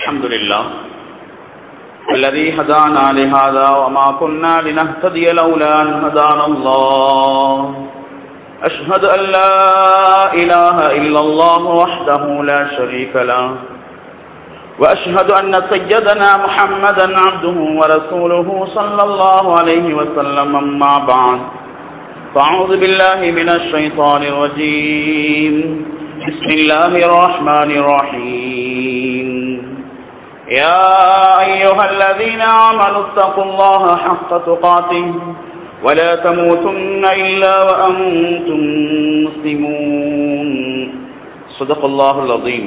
الحمد لله الذي هدانا لهذا وما كنا لنهتدي لولا أن هدانا الله أشهد أن لا إله إلا الله وحده لا شريك له وأشهد أن سيدنا محمدا عبده ورسوله صلى الله عليه وسلم أما بعد فأعوذ بالله من الشيطان الرجيم بسم الله الرحمن الرحيم يا أيها الذين آمنوا اتقوا الله حق تقاته ولا تموتن إلا وأنتم مسلمون صدق الله العظيم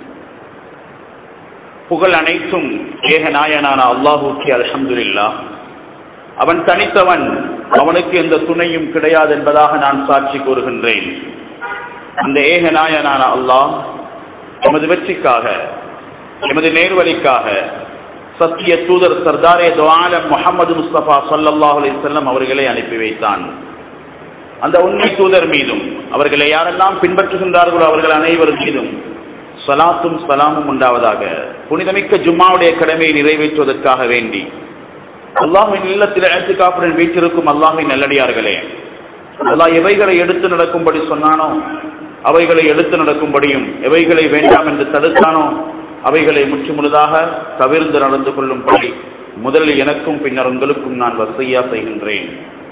புகழ் அனைத்தும் ஏகநாயனான அல்லாஹூக்கி அல்ஹம்துலில்லா அவன் தனித்தவன் அவனுக்கு எந்த துணையும் கிடையாது என்பதாக நான் சாட்சி கூறுகின்றேன் அந்த ஏகநாயனான அல்லாஹ் எமது வெற்றிக்காக எமது நேர்வழிக்காக சத்திய தூதர் சர்தாரே துவாலம் முகமது முஸ்தபா சல்லல்லாஹ் அலிசல்லம் அவர்களை அனுப்பி வைத்தான் அந்த உண்மை தூதர் மீதும் அவர்களை யாரெல்லாம் பின்பற்றுகின்றார்களோ அவர்கள் அனைவர் மீதும் சலாத்தும் சலாமும் உண்டாவதாக புனிதமிக்க ஜும்மாவுடைய கடமையை நிறைவேற்றுவதற்காக வேண்டி அல்லாஹின் இல்லத்தில் அழைத்து காப்புடன் வீட்டிருக்கும் அல்லாஹின் நல்லடியார்களே அல்லாஹ் எவைகளை எடுத்து நடக்கும்படி சொன்னானோ அவைகளை எடுத்து நடக்கும்படியும் எவைகளை வேண்டாம் என்று தடுத்தானோ அவைகளை முற்று முழுதாக தவிர்ந்து நடந்து கொள்ளும்படி முதலில் எனக்கும் பின்னர் உங்களுக்கும் நான் வசையா செய்கின்றேன்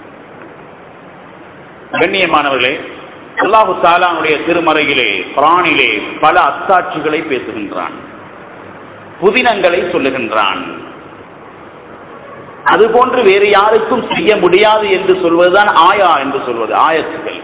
கண்ணியமானவர்களே அல்லாஹு தாலானுடைய திருமறையிலே பிராணிலே பல அத்தாட்சிகளை பேசுகின்றான் புதினங்களை சொல்லுகின்றான் அதுபோன்று வேறு யாருக்கும் செய்ய முடியாது என்று சொல்வதுதான் ஆயா என்று சொல்வது ஆயத்துகள்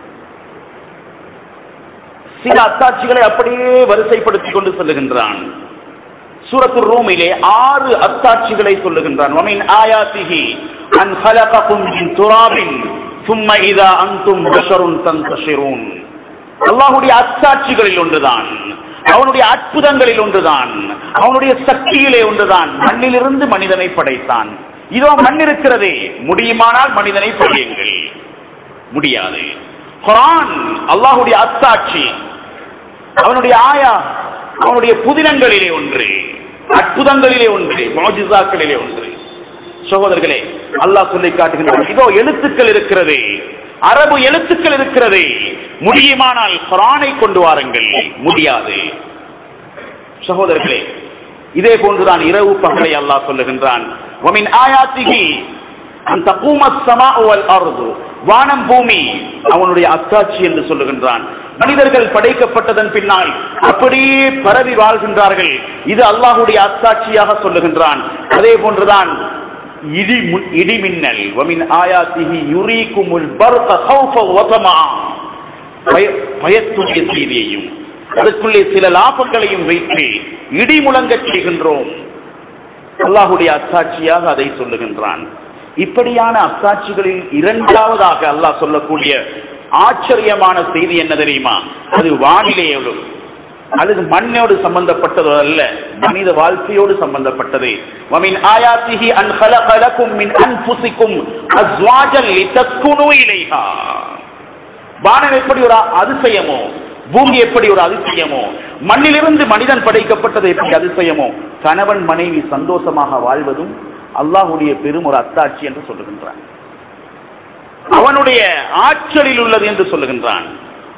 சில அத்தாட்சிகளை அப்படியே வரிசைப்படுத்திக் கொண்டு சொல்லுகின்றான் சூரத்து ரூமிலே ஆறு அத்தாட்சிகளை சொல்லுகின்றான் வமின் ஆயாத்திஹி அன் ஹலககும் மின் துராபின் சும்ம இதா அந்தும் பஷருன் தந்தஷிரூன் அல்லாஹ்வுடைய அத்தாட்சிகளில் ஒன்றுதான் அவனுடைய அற்புதங்களில் ஒன்றுதான் அவனுடைய சக்தியிலே ஒன்றுதான் மண்ணிலிருந்து மனிதனை படைத்தான் இதோ மண் இருக்கிறதே முடியுமானால் மனிதனை படையுங்கள் முடியாது குரான் அல்லாஹுடைய அத்தாட்சி அவனுடைய ஆயா அவனுடைய புதினங்களிலே ஒன்று அற்புதங்களிலே ஒன்று மோஜிசாக்களிலே ஒன்று சகோதரர்களே அல்லாஹ் சொல்லி காட்டுகின்றான் இதோ எழுத்துக்கள் இருக்கிறது அரபு எழுத்துக்கள் இருக்கிறது முடியுமானால் குரானை கொண்டு வாருங்கள் முடியாது சகோதரர்களே இதே போன்றுதான் இரவு பகலை அல்லாஹ் சொல்லுகின்றான் வமின் ஆயாத்திகி அந்த கூமத் சமா அருது வானம் பூமி அவனுடைய அத்தாட்சி என்று சொல்லுகின்றான் மனிதர்கள் படைக்கப்பட்டதன் பின்னால் அப்படியே பரவி வாழ்கின்றார்கள் இது அல்லாஹுடைய அத்தாட்சியாக சொல்லுகின்றான் அதே போன்றுதான் இடி இடிமின்னல் வமின் ஆயாத்திஹி யுரீகுமுல் பர்க ஹௌஃப வதமா பயத்துடைய செய்தியையும் அதுக்குள்ளே சில லாபங்களையும் வைத்து இடி முழங்கச் செய்கின்றோம் அல்லாஹுடைய அத்தாட்சியாக அதை சொல்லுகின்றான் இப்படியான அத்தாட்சிகளில் இரண்டாவதாக அல்லாஹ் சொல்லக்கூடிய ஆச்சரியமான செய்தி என்ன தெரியுமா அது வானிலையோடு அல்லது மண்ணோடு சம்பந்தப்பட்டது அல்ல மனித வாழ்க்கையோடு சம்பந்தப்பட்டது வமின் ஆயாத்திஹி அன் ஹலகலக்கும் மின் அன்ஃபுசிக்கும் அஸ்வாஜல் லிதஸ்குனு இலைஹா வானம் எப்படி ஒரு அதிசயமோ பூமி எப்படி ஒரு அதிசயமோ மண்ணிலிருந்து மனிதன் படைக்கப்பட்டது எப்படி அதிசயமோ கணவன் மனைவி சந்தோஷமாக வாழ்வதும் அல்லாஹுடைய பெரும் ஒரு அத்தாட்சி என்று சொல்லுகின்றான் அவனுடைய ஆற்றலில் உள்ளது என்று சொல்லுகின்றான்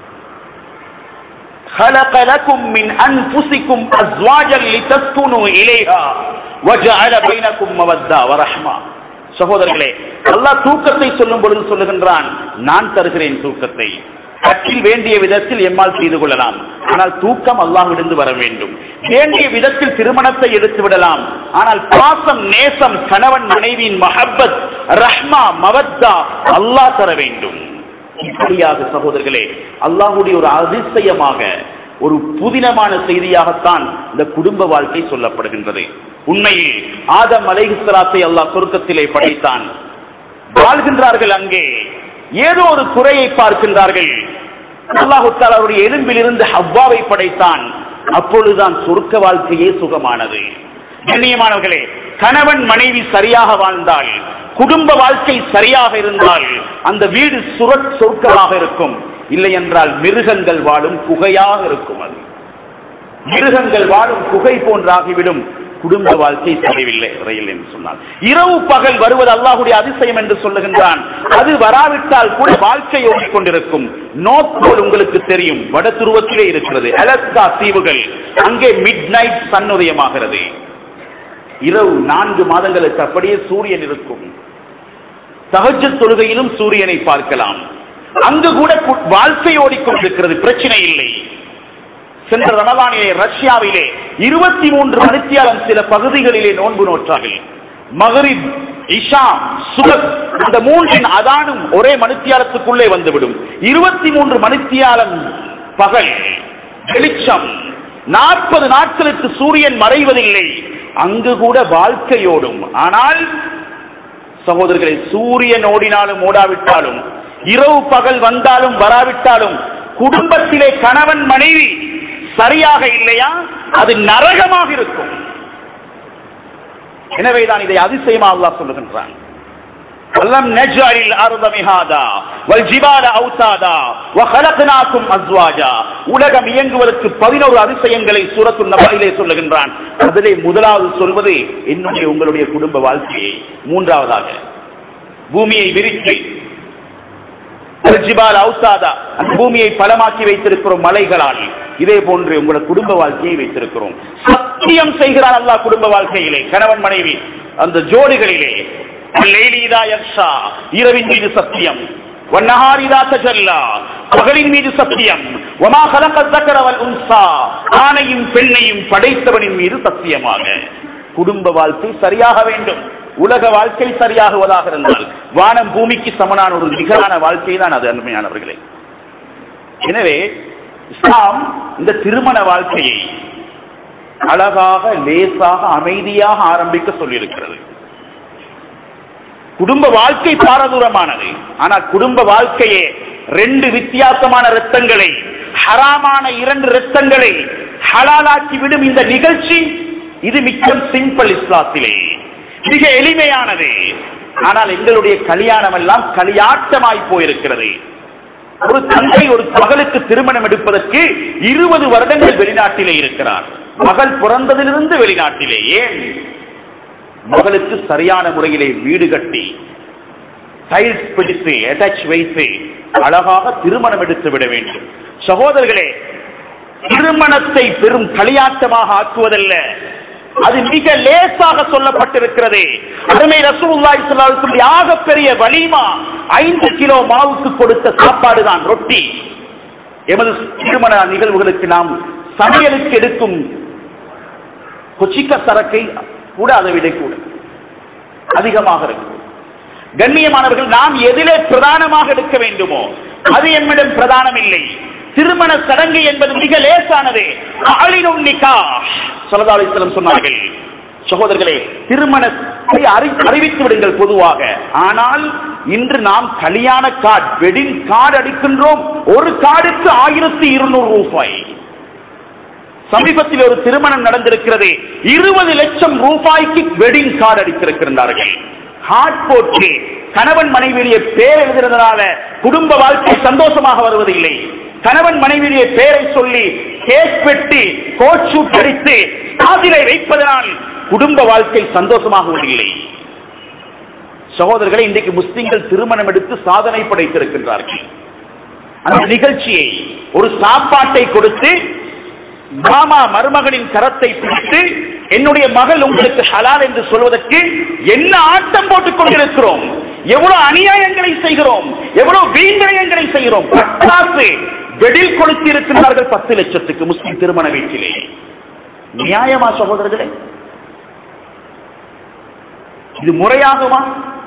خلق لكم من أنفسكم أزواجا لتسكنوا إليها وجعل بينكم مودة ورحمة சகோதரர்களே அல்லாஹ் தூக்கத்தை சொல்லும் பொழுது சொல்லுகின்றான் நான் தருகிறேன் தூக்கத்தை கற்றில் வேண்டிய விதத்தில் எம்மால் செய்து கொள்ளலாம் ஆனால் தூக்கம் அல்லாஹ்விலிருந்து வர வேண்டும் வேண்டிய விதத்தில் திருமணத்தை எடுத்து விடலாம் ஆனால் பாசம் நேசம் கணவன் மனைவியின் மஹப்பத் ரஹ்மா மவத்தா அல்லாஹ் தர வேண்டும் இப்படியாக சகோதரர்களே அல்லாஹுடைய ஒரு அதிசயமாக ஒரு புதினமான செய்தியாகத்தான் இந்த குடும்ப வாழ்க்கை சொல்லப்படுகின்றது உண்மையில் ஆதம் அலைஹிஸ்லாத்தை அல்லாஹ் சொர்க்கத்திலே படைத்தான் வாழ்கின்றார்கள் அங்கே ஏதோ ஒரு குறையை பார்க்கின்றார்கள் அல்லாஹு அவருடைய எலும்பிலிருந்து ஹவ்வாவை படைத்தான் அப்பொழுதுதான் சொர்க்க வாழ்க்கையே சுகமானது கண்ணியமானவர்களே கணவன் மனைவி சரியாக வாழ்ந்தால் குடும்ப வாழ்க்கை சரியாக இருந்தால் அந்த வீடு சுரட் சொர்க்கமாக இருக்கும் இல்லை என்றால் மிருகங்கள் வாழும் குகையாக இருக்கும் அது மிருகங்கள் வாழும் குகை போன்றாகிவிடும் குடும்ப வாழ்க்கை சரிவில்லை வரையில் என்று சொன்னார் இரவு பகல் வருவது அல்லாஹுடைய அதிசயம் என்று சொல்லுகின்றான் அது வராவிட்டால் கூட வாழ்க்கை ஓடிக் கொண்டிருக்கும் நோக்கோல் உங்களுக்கு தெரியும் வட துருவத்திலே இருக்கிறது அலஸ்கா தீவுகள் அங்கே மிட் நைட் சன்னுதயமாகிறது இரவு நான்கு மாதங்களுக்கு அப்படியே சூரியன் இருக்கும் சகஜ தொழுகையிலும் சூரியனை பார்க்கலாம் அங்கு கூட கு- வாழ்க்கை ஓடிக்கொண்டிருக்கிறது பிரச்சனை இல்லை சென்ற ரமலானிலே ரஷ்யாவிலே இருபத்தி மூன்று மணித்தியாலம் சில பகுதிகளிலே நோன்பு நோற்றார்கள் மகரிப் இஷா சுபத் அந்த மூன்றின் அதானும் ஒரே மணித்தியாலத்துக்குள்ளே வந்துவிடும் இருபத்தி மூன்று மணித்தியாலம் பகல் வெளிச்சம் நாற்பது நாட்களுக்கு சூரியன் மறைவதில்லை அங்கு கூட வாழ்க்கையோடும் ஆனால் சகோதரர்களை சூரியன் ஓடினாலும் ஓடாவிட்டாலும் இரவு பகல் வந்தாலும் வராவிட்டாலும் குடும்பத்திலே கணவன் மனைவி சரியாக இல்லையா அது நரகமாக இருக்கும் எனவேதான் இதை அதிசயமா அல்லாஹ் சொல்லுகின்றான் وَلَمْ نَجْعَلِ الْأَرْضَ مِهَادًا وَالْجِبَالَ أَوْتَادًا وَخَلَقْنَاكُمْ أَزْوَاجًا உலகம் இயங்குவதற்கு பதினோரு அதிசயங்களை சூரத்து நபையிலே சொல்லுகின்றான் அதிலே முதலாவது சொல்வது என்னுடைய உங்களுடைய குடும்ப வாழ்க்கையை மூன்றாவதாக பூமியை விரித்து அல்ஜிபால் அவுசாதா அந்த பூமியை பலமாக்கி வைத்திருக்கிறோம் மலைகளால் இதே போன்று உங்களோட குடும்ப வாழ்க்கையை வைத்திருக்கிறோம் சத்தியம் செய்கிறார் அல்லாஹ் குடும்ப வாழ்க்கையிலே கணவன் மனைவி அந்த ஜோடிகளிலே அல்லைலீதா யக்ஷா இரவின் மீது சத்தியம் வன்னஹாரிதா தஜல்லா பகலின் மீது சத்தியம் வமா கலக்க தக்கரவல் உன்சா ஆணையும் பெண்ணையும் படைத்தவனின் மீது சத்தியமாக குடும்ப வாழ்க்கை சரியாக வேண்டும் உலக வாழ்க்கை சரியாகுவதாக இருந்தால் வானம் பூமிக்கு சமனான ஒரு நிகரான வாழ்க்கை தான் அது அருமையானவர்களே எனவே இஸ்லாம் இந்த திருமண வாழ்க்கையை அழகாக லேசாக அமைதியாக ஆரம்பிக்க சொல்லியிருக்கிறது குடும்ப வாழ்க்கை பாரதூரமானது ஆனால் குடும்ப வாழ்க்கையே ரெண்டு வித்தியாசமான ரத்தங்களை ஹராமான இரண்டு ரத்தங்களை ஹலாலாக்கி விடும் இந்த நிகழ்ச்சி இது மிக்க சிம்பிள் இஸ்லாத்திலே மிக எளிமையானது ஆனால் எங்களுடைய கல்யாணம் எல்லாம் களியாட்டமாய் போயிருக்கிறது ஒரு தந்தை ஒரு மகளுக்கு திருமணம் எடுப்பதற்கு இருபது வருடங்கள் வெளிநாட்டிலே இருக்கிறார் மகள் பிறந்ததிலிருந்து வெளிநாட்டிலே ஏன் மகளுக்கு சரியான முறையிலே வீடு கட்டி டைல்ஸ் பிடித்து அட்டாச் வைத்து அழகாக திருமணம் எடுத்து விட வேண்டும் சகோதரர்களே திருமணத்தை பெரும் களியாட்டமாக ஆக்குவதல்ல அது மிக லேசாக சொல்லப்பட்டிருக்கிறது அருமை ரசூலுல்லாஹி ஸல்லல்லாஹு அலைஹி வஸல்லம் ஆகப் பெரிய வலிமா ஐந்து கிலோ மாவுக்கு கொடுத்த சாப்பாடு தான் ரொட்டி எமது திருமண நிகழ்வுகளுக்கு நாம் சமையலுக்கு எடுக்கும் கொச்சிக்க சரக்கை கூட அதை விட கூட அதிகமாக இருக்கும் கண்ணியமானவர்கள் நாம் எதிலே பிரதானமாக எடுக்க வேண்டுமோ அது எம்மிடம் பிரதானம் இல்லை திருமண சடங்கு என்பது மிக லேசானது ஆளினும் நிக்கா சலதாலிஸ்லம் சொன்னார்கள் சகோதரர்களே திருமணத்தை அறி- அறிவித்து விடுங்கள் பொதுவாக ஆனால் இன்று நாம் கல்யாண கார்டு வெடிங் கார்டு அடிக்கின்றோம் ஒரு கார்டுக்கு ஆயிரத்தி இருநூறு ரூபாய் சமீபத்தில் ஒரு திருமணம் நடந்திருக்கிறது இருபது லட்சம் ரூபாய்க்கு வெட்டிங் கார்டு அடித்திருக்கிறார்கள் ஹார்ட் போட்டு கணவன் மனைவியுடைய பேர் எழுதுறதுனால குடும்ப வாழ்க்கை சந்தோஷமாக வருவதில்லை கணவன் மனைவியுடைய பேரை சொல்லி கேஸ் வெட்டி கோட் ஷூட் அடித்து காதிலை வைப்பதனால் குடும்ப வாழ்க்கை சந்தோஷமாகவில்லை சகோதரர்களை இன்றைக்கு முஸ்லிம்கள் திருமணம் எடுத்து சாதனை படைத்திருக்கின்றார்கள் அந்த நிகழ்ச்சியை ஒரு சாப்பாட்டை கொடுத்து மாமா மருமகளின் கரத்தை பிடித்து என்னுடைய மகள் உங்களுக்கு ஹலால் என்று சொல்வதற்கு என்ன ஆட்டம் போட்டுக் கொண்டிருக்கிறோம் எவ்வளவு அநியாயங்களை செய்கிறோம் எவ்வளவு வீண்விரயங்களை செய்கிறோம் பட்டாசு வெடில் கொளுத்தி இருக்கிறார்கள் பத்து லட்சத்துக்கு முஸ்லிம் திருமண வீட்டிலே நியாயமா சகோதரர்களே இது முறையாகுமா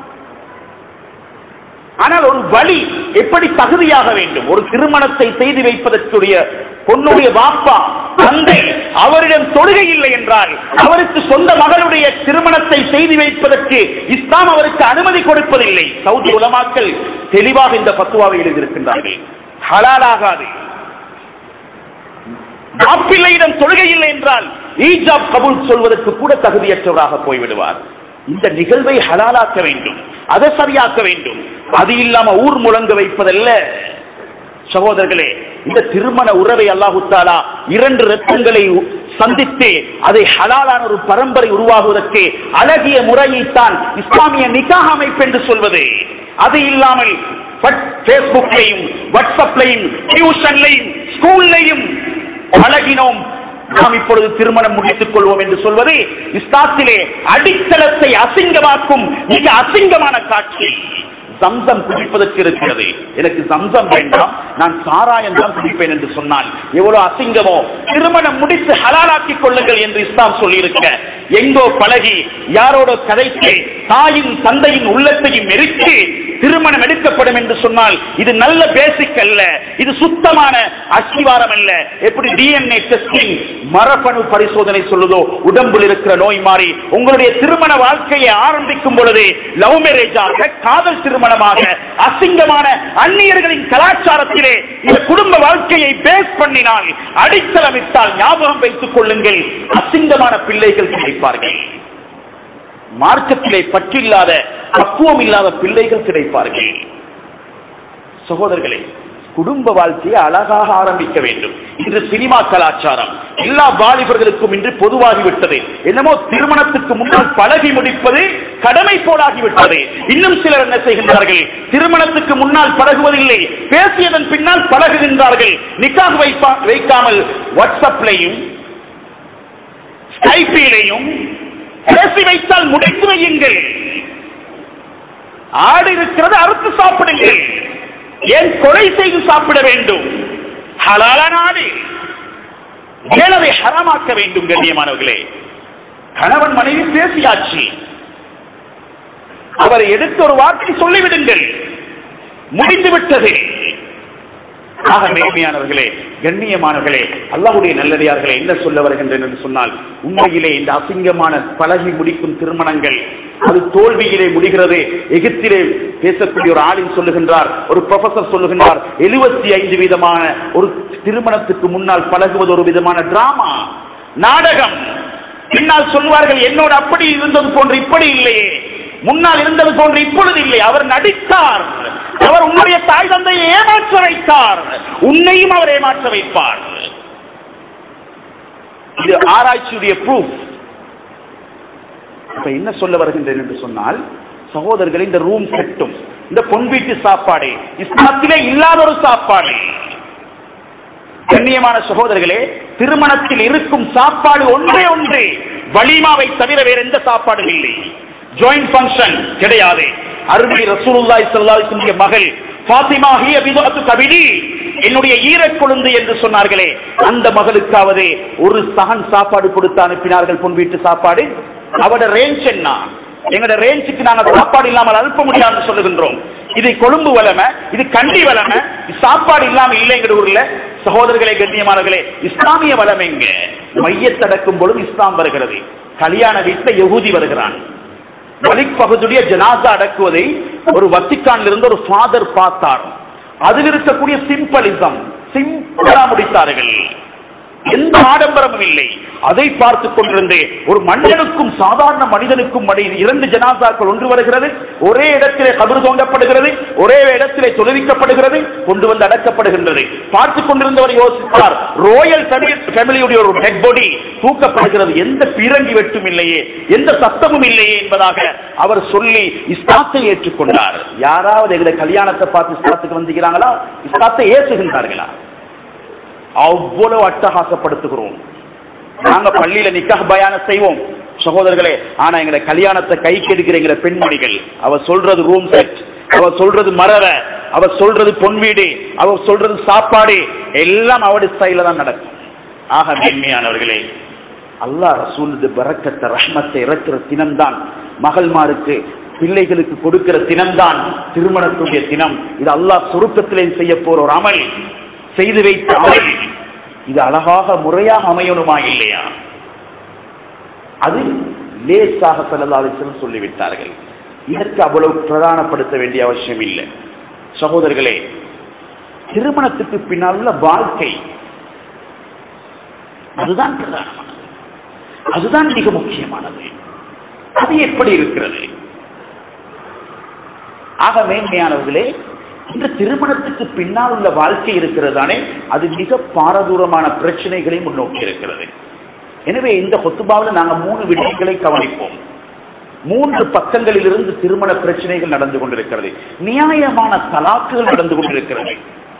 ஆனால் ஒரு வழி எப்படி தகுதியாக வேண்டும் ஒரு திருமணத்தை செய்து வைப்பதற்குரிய பொண்ணுடைய பாப்பா தந்தை அவரிடம் தொழுகை இல்லை என்றால் அவருக்கு சொந்த மகளுடைய திருமணத்தை செய்து வைப்பதற்கு இஸ்லாம் அவருக்கு அனுமதி கொடுப்பதில்லை சவுதி உலமாக்கள் தெளிவாக இந்த பத்துவாவை எழுதியிருக்கின்றார்கள் ஹலாலாகாது மாப்பிள்ளையிடம் தொழுகை இல்லை என்றால் ஈஜாப் கபூல் சொல்வதற்கு கூட தகுதியற்றவராக போய்விடுவார் இந்த நிகழ்வை ஹலாலாக்க வேண்டும் அதை சரியாக்க வேண்டும் அது இல்லாம ஊர் முழங்க வைப்பதல்ல சகோதரர்களே இந்த திருமண உறவை அல்லாஹு தாலா இரண்டு ரத்தங்களை சந்தித்து அதை ஹலாலான ஒரு பரம்பரை உருவாகுவதற்கு அழகிய முறையைத்தான் இஸ்லாமிய நிகாஹ் அமைப்பு என்று சொல்வது அது இல்லாமல் பேஸ்புக்லையும் வாட்ஸ்அப்லையும் டியூஷன்லையும் ஸ்கூல்லையும் பழகினோம் நாம் இப்பொழுது திருமணம் முடித்துக் கொள்வோம் என்று சொல்வது இஸ்லாத்திலே அடித்தளத்தை அசிங்கமாக்கும் மிக அசிங்கமான காட்சி சம்சம் குடிப்பதற்கு இருக்கிறது எனக்கு சம்சம் வேண்டாம் நான் சாராயம் தான் குடிப்பேன் என்று சொன்னால் எவ்வளவு அசிங்கமோ திருமணம் முடித்து ஹலாலாக்கிக் கொள்ளுங்கள் என்று இஸ்லாம் சொல்லியிருக்க எங்கோ பழகி யாரோட கதைக்கு தாயின் தந்தையின் உள்ளத்தையும் எரித்து திருமணம் எடுக்கப்படும் என்று சொன்னால் இது நல்ல பேசிக் அல்ல இது சுத்தமான அஸ்திவாரம் அல்ல எப்படி டிஎன்ஏ டெஸ்டிங் மரபணு பரிசோதனை சொல்லுதோ உடம்பில் இருக்கிற நோய் மாறி உங்களுடைய திருமண வாழ்க்கையை ஆரம்பிக்கும் பொழுது லவ் மேரேஜாக காதல் திருமணமாக அசிங்கமான அந்நியர்களின் கலாச்சாரத்திலே இந்த குடும்ப வாழ்க்கையை பேஸ் பண்ணினால் அடித்தளமிட்டால் ஞாபகம் வைத்துக் கொள்ளுங்கள் அசிங்கமான பிள்ளைகள் கிடைப்பார்கள் மார்க்கத்திலே பற்றில்லாத பக்குவம் இல்லாத பிள்ளைகள் கிடைப்பார்கள் சகோதரர்களே குடும்ப வாழ்க்கையை அழகாக ஆரம்பிக்க வேண்டும் இன்று சினிமா கலாச்சாரம் எல்லா வாலிபர்களுக்கும் இன்று பொதுவாகிவிட்டது என்னமோ திருமணத்துக்கு முன்னால் பழகி முடிப்பது கடமை போலாகிவிட்டது இன்னும் சிலர் என்ன செய்கின்றார்கள் திருமணத்துக்கு முன்னால் பழகுவதில்லை பேசியதன் பின்னால் பழகுகின்றார்கள் நிக்காக வைப்பா வைக்காமல் வாட்ஸ்அப்லையும் ஸ்கைப்பிலையும் பேசி வைத்தால் முடித்து வையுங்கள் ஆடு இருக்கிறது அறுத்து சாப்பிடுங்கள் ஏன் கொலை செய்து சாப்பிட வேண்டும் ஹலாலான ஆடு ஏன் அதை ஹராமாக்க வேண்டும் கண்ணியமானவர்களே கணவன் மனைவி பேசியாச்சு அவரை எடுத்து ஒரு வார்த்தை சொல்லிவிடுங்கள் முடிந்து விட்டது ஆக மேன்மையானவர்களே கண்ணியமானவர்களே அல்லாஹுடைய நல்லடியார்களே என்ன சொல்ல வருகின்றேன் என்று சொன்னால் உண்மையிலே இந்த அசிங்கமான பழகி முடிக்கும் திருமணங்கள் அது தோல்வியிலே முடிகிறது எகிப்திலே பேசக்கூடிய ஒரு ஆளின் சொல்லுகின்றார் ஒரு ப்ரொஃபசர் சொல்லுகின்றார் எழுபத்தி ஐந்து விதமான ஒரு திருமணத்துக்கு முன்னால் பழகுவது ஒரு விதமான டிராமா நாடகம் பின்னால் சொல்வார்கள் என்னோடு அப்படி இருந்தது போன்று இப்படி இல்லையே முன்னால் இருந்தது போன்று இப்பொழுது இல்லை அவர் நடித்தார் அவர் உன்னுடைய தாய் தந்தையை ஏமாற்ற வைத்தார் உன்னையும் அவர் ஏமாற்ற வைப்பார் இது ஆராய்ச்சியுடைய ப்ரூஃப் இப்ப என்ன சொல்ல வருகின்றேன் என்று சொன்னால் சகோதரர்கள் இந்த ரூம் செட்டும் இந்த பொன் வீட்டு சாப்பாடு இஸ்லாத்திலே இல்லாத ஒரு சாப்பாடு கண்ணியமான சகோதரர்களே திருமணத்தில் இருக்கும் சாப்பாடு ஒன்றே ஒன்று வலிமாவை தவிர வேற எந்த சாப்பாடும் இல்லை ஜாயிண்ட் ஃபங்க்ஷன் கிடையாது அருமை ரசூலுல்லாஹி ஸல்லல்லாஹு அலைஹி வஸல்லம் மகள் ஃபாத்திமா ஹிய பிதுஅத்து கபிலி என்னுடைய ஈரக்கொழுந்து என்று சொன்னார்களே அந்த மகளுக்காவது ஒரு சகன் சாப்பாடு கொடுத்து அனுப்பினார்கள் பொன் வீட்டு சாப்பாடு அவட ரேஞ்ச் என்ன எங்களோட ரேஞ்சுக்கு நாங்க சாப்பாடு இல்லாமல் அனுப்ப முடியாதுன்னு சொல்லுகின்றோம் இது கொழும்பு வளமை இது கண்டி வளமை இது சாப்பாடு இல்லாம இல்லைங்கிற ஊர்ல சகோதரர்களே கண்ணியமானவர்களே இஸ்லாமிய வளம் எங்க மையத்தடக்கும் பொழுது இஸ்லாம் வருகிறது கல்யாண வீட்டுல யகூதி வருகிறான் மலிக் பகுதியுடைய ஜனாசா அடக்குவதை ஒரு வத்திக்கான்ல இருந்து ஒரு ஃபாதர் பார்த்தார் அதில் இருக்கக்கூடிய சிம்பிளிசம் சிம்பிளா முடித்தார்கள் எந்த ஆடம்பரமும் இல்லை அதை பார்த்து கொண்டிருந்து ஒரு மனிதனுக்கும் சாதாரண மனிதனுக்கும் மடியில் இரண்டு ஜனாசாக்கள் ஒன்று வருகிறது ஒரே இடத்திலே கபர் தோண்டப்படுகிறது ஒரே இடத்திலே தொழுவிக்கப்படுகிறது கொண்டு வந்து அடக்கப்படுகின்றது பார்த்து கொண்டிருந்தவர் யோசித்தார் ரோயல் ஃபேமிலியுடைய ஒரு டெட் பாடி தூக்கப்படுகிறது எந்த பீரங்கி வெட்டும் இல்லையே எந்த சத்தமும் இல்லையே என்பதாக அவர் சொல்லி இஸ்லாத்தை ஏற்றுக்கொண்டார் யாராவது எங்களை கல்யாணத்தை பார்த்து இஸ்லாத்துக்கு வந்துக்கிறாங்களா இஸ்லாத்தை ஏற்றுகின்றார்களா அவ்வளவு அட்டகாசப்படுத்துகிறோம் நாங்க பள்ளியில நிக்காஹ் பயான செய்வோம் சகோதரர்களே ஆனா எங்களை கல்யாணத்தை கை கெடுக்கிற எங்களை பெண்மணிகள் அவ சொல்றது ரூம் செட் அவ சொல்றது மரவ அவ சொல்றது பொன் வீடு அவ சொல்றது சாப்பாடு எல்லாம் அவட ஸ்டைல தான் நடக்கும் ஆக மேன்மையானவர்களே அல்லாஹ் ரசூலுது பரக்கத்தை ரஹ்மத்தை இறக்குற தினம்தான் மகள்மாருக்கு பிள்ளைகளுக்கு கொடுக்கிற தினம்தான் திருமணத்துடைய தினம் இது அல்லாஹ் சுருக்கத்திலே செய்ய போற ஒரு அமல் செய்து வைத்த அமல் இது அழகாக முறையாக அமையணுமா இல்லையா அது லேசாக செல்லலாலிசன் சொல்லிவிட்டார்கள் இதற்கு அவ்வளவு பிரதானப்படுத்த வேண்டிய அவசியம் இல்லை சகோதரர்களே திருமணத்துக்கு பின்னால் உள்ள வாழ்க்கை அதுதான் பிரதானமானது அதுதான் மிக முக்கியமானது அது எப்படி இருக்கிறது ஆக மேன்மையானவர்களே இந்த திருமணத்துக்கு பின்னால் உள்ள வாழ்க்கை இருக்கிறதானே அது மிக பாரதூரமான பிரச்சனைகளை முன்னோக்கி இருக்கிறது எனவே இந்த கொத்துபாவில் நாங்கள் மூணு விடயங்களை கவனிப்போம் மூன்று பக்கங்களிலிருந்து திருமண பிரச்சனைகள் நடந்து கொண்டிருக்கிறது நியாயமான தலாக்குகள் நடந்து கொண்டிருக்கிறது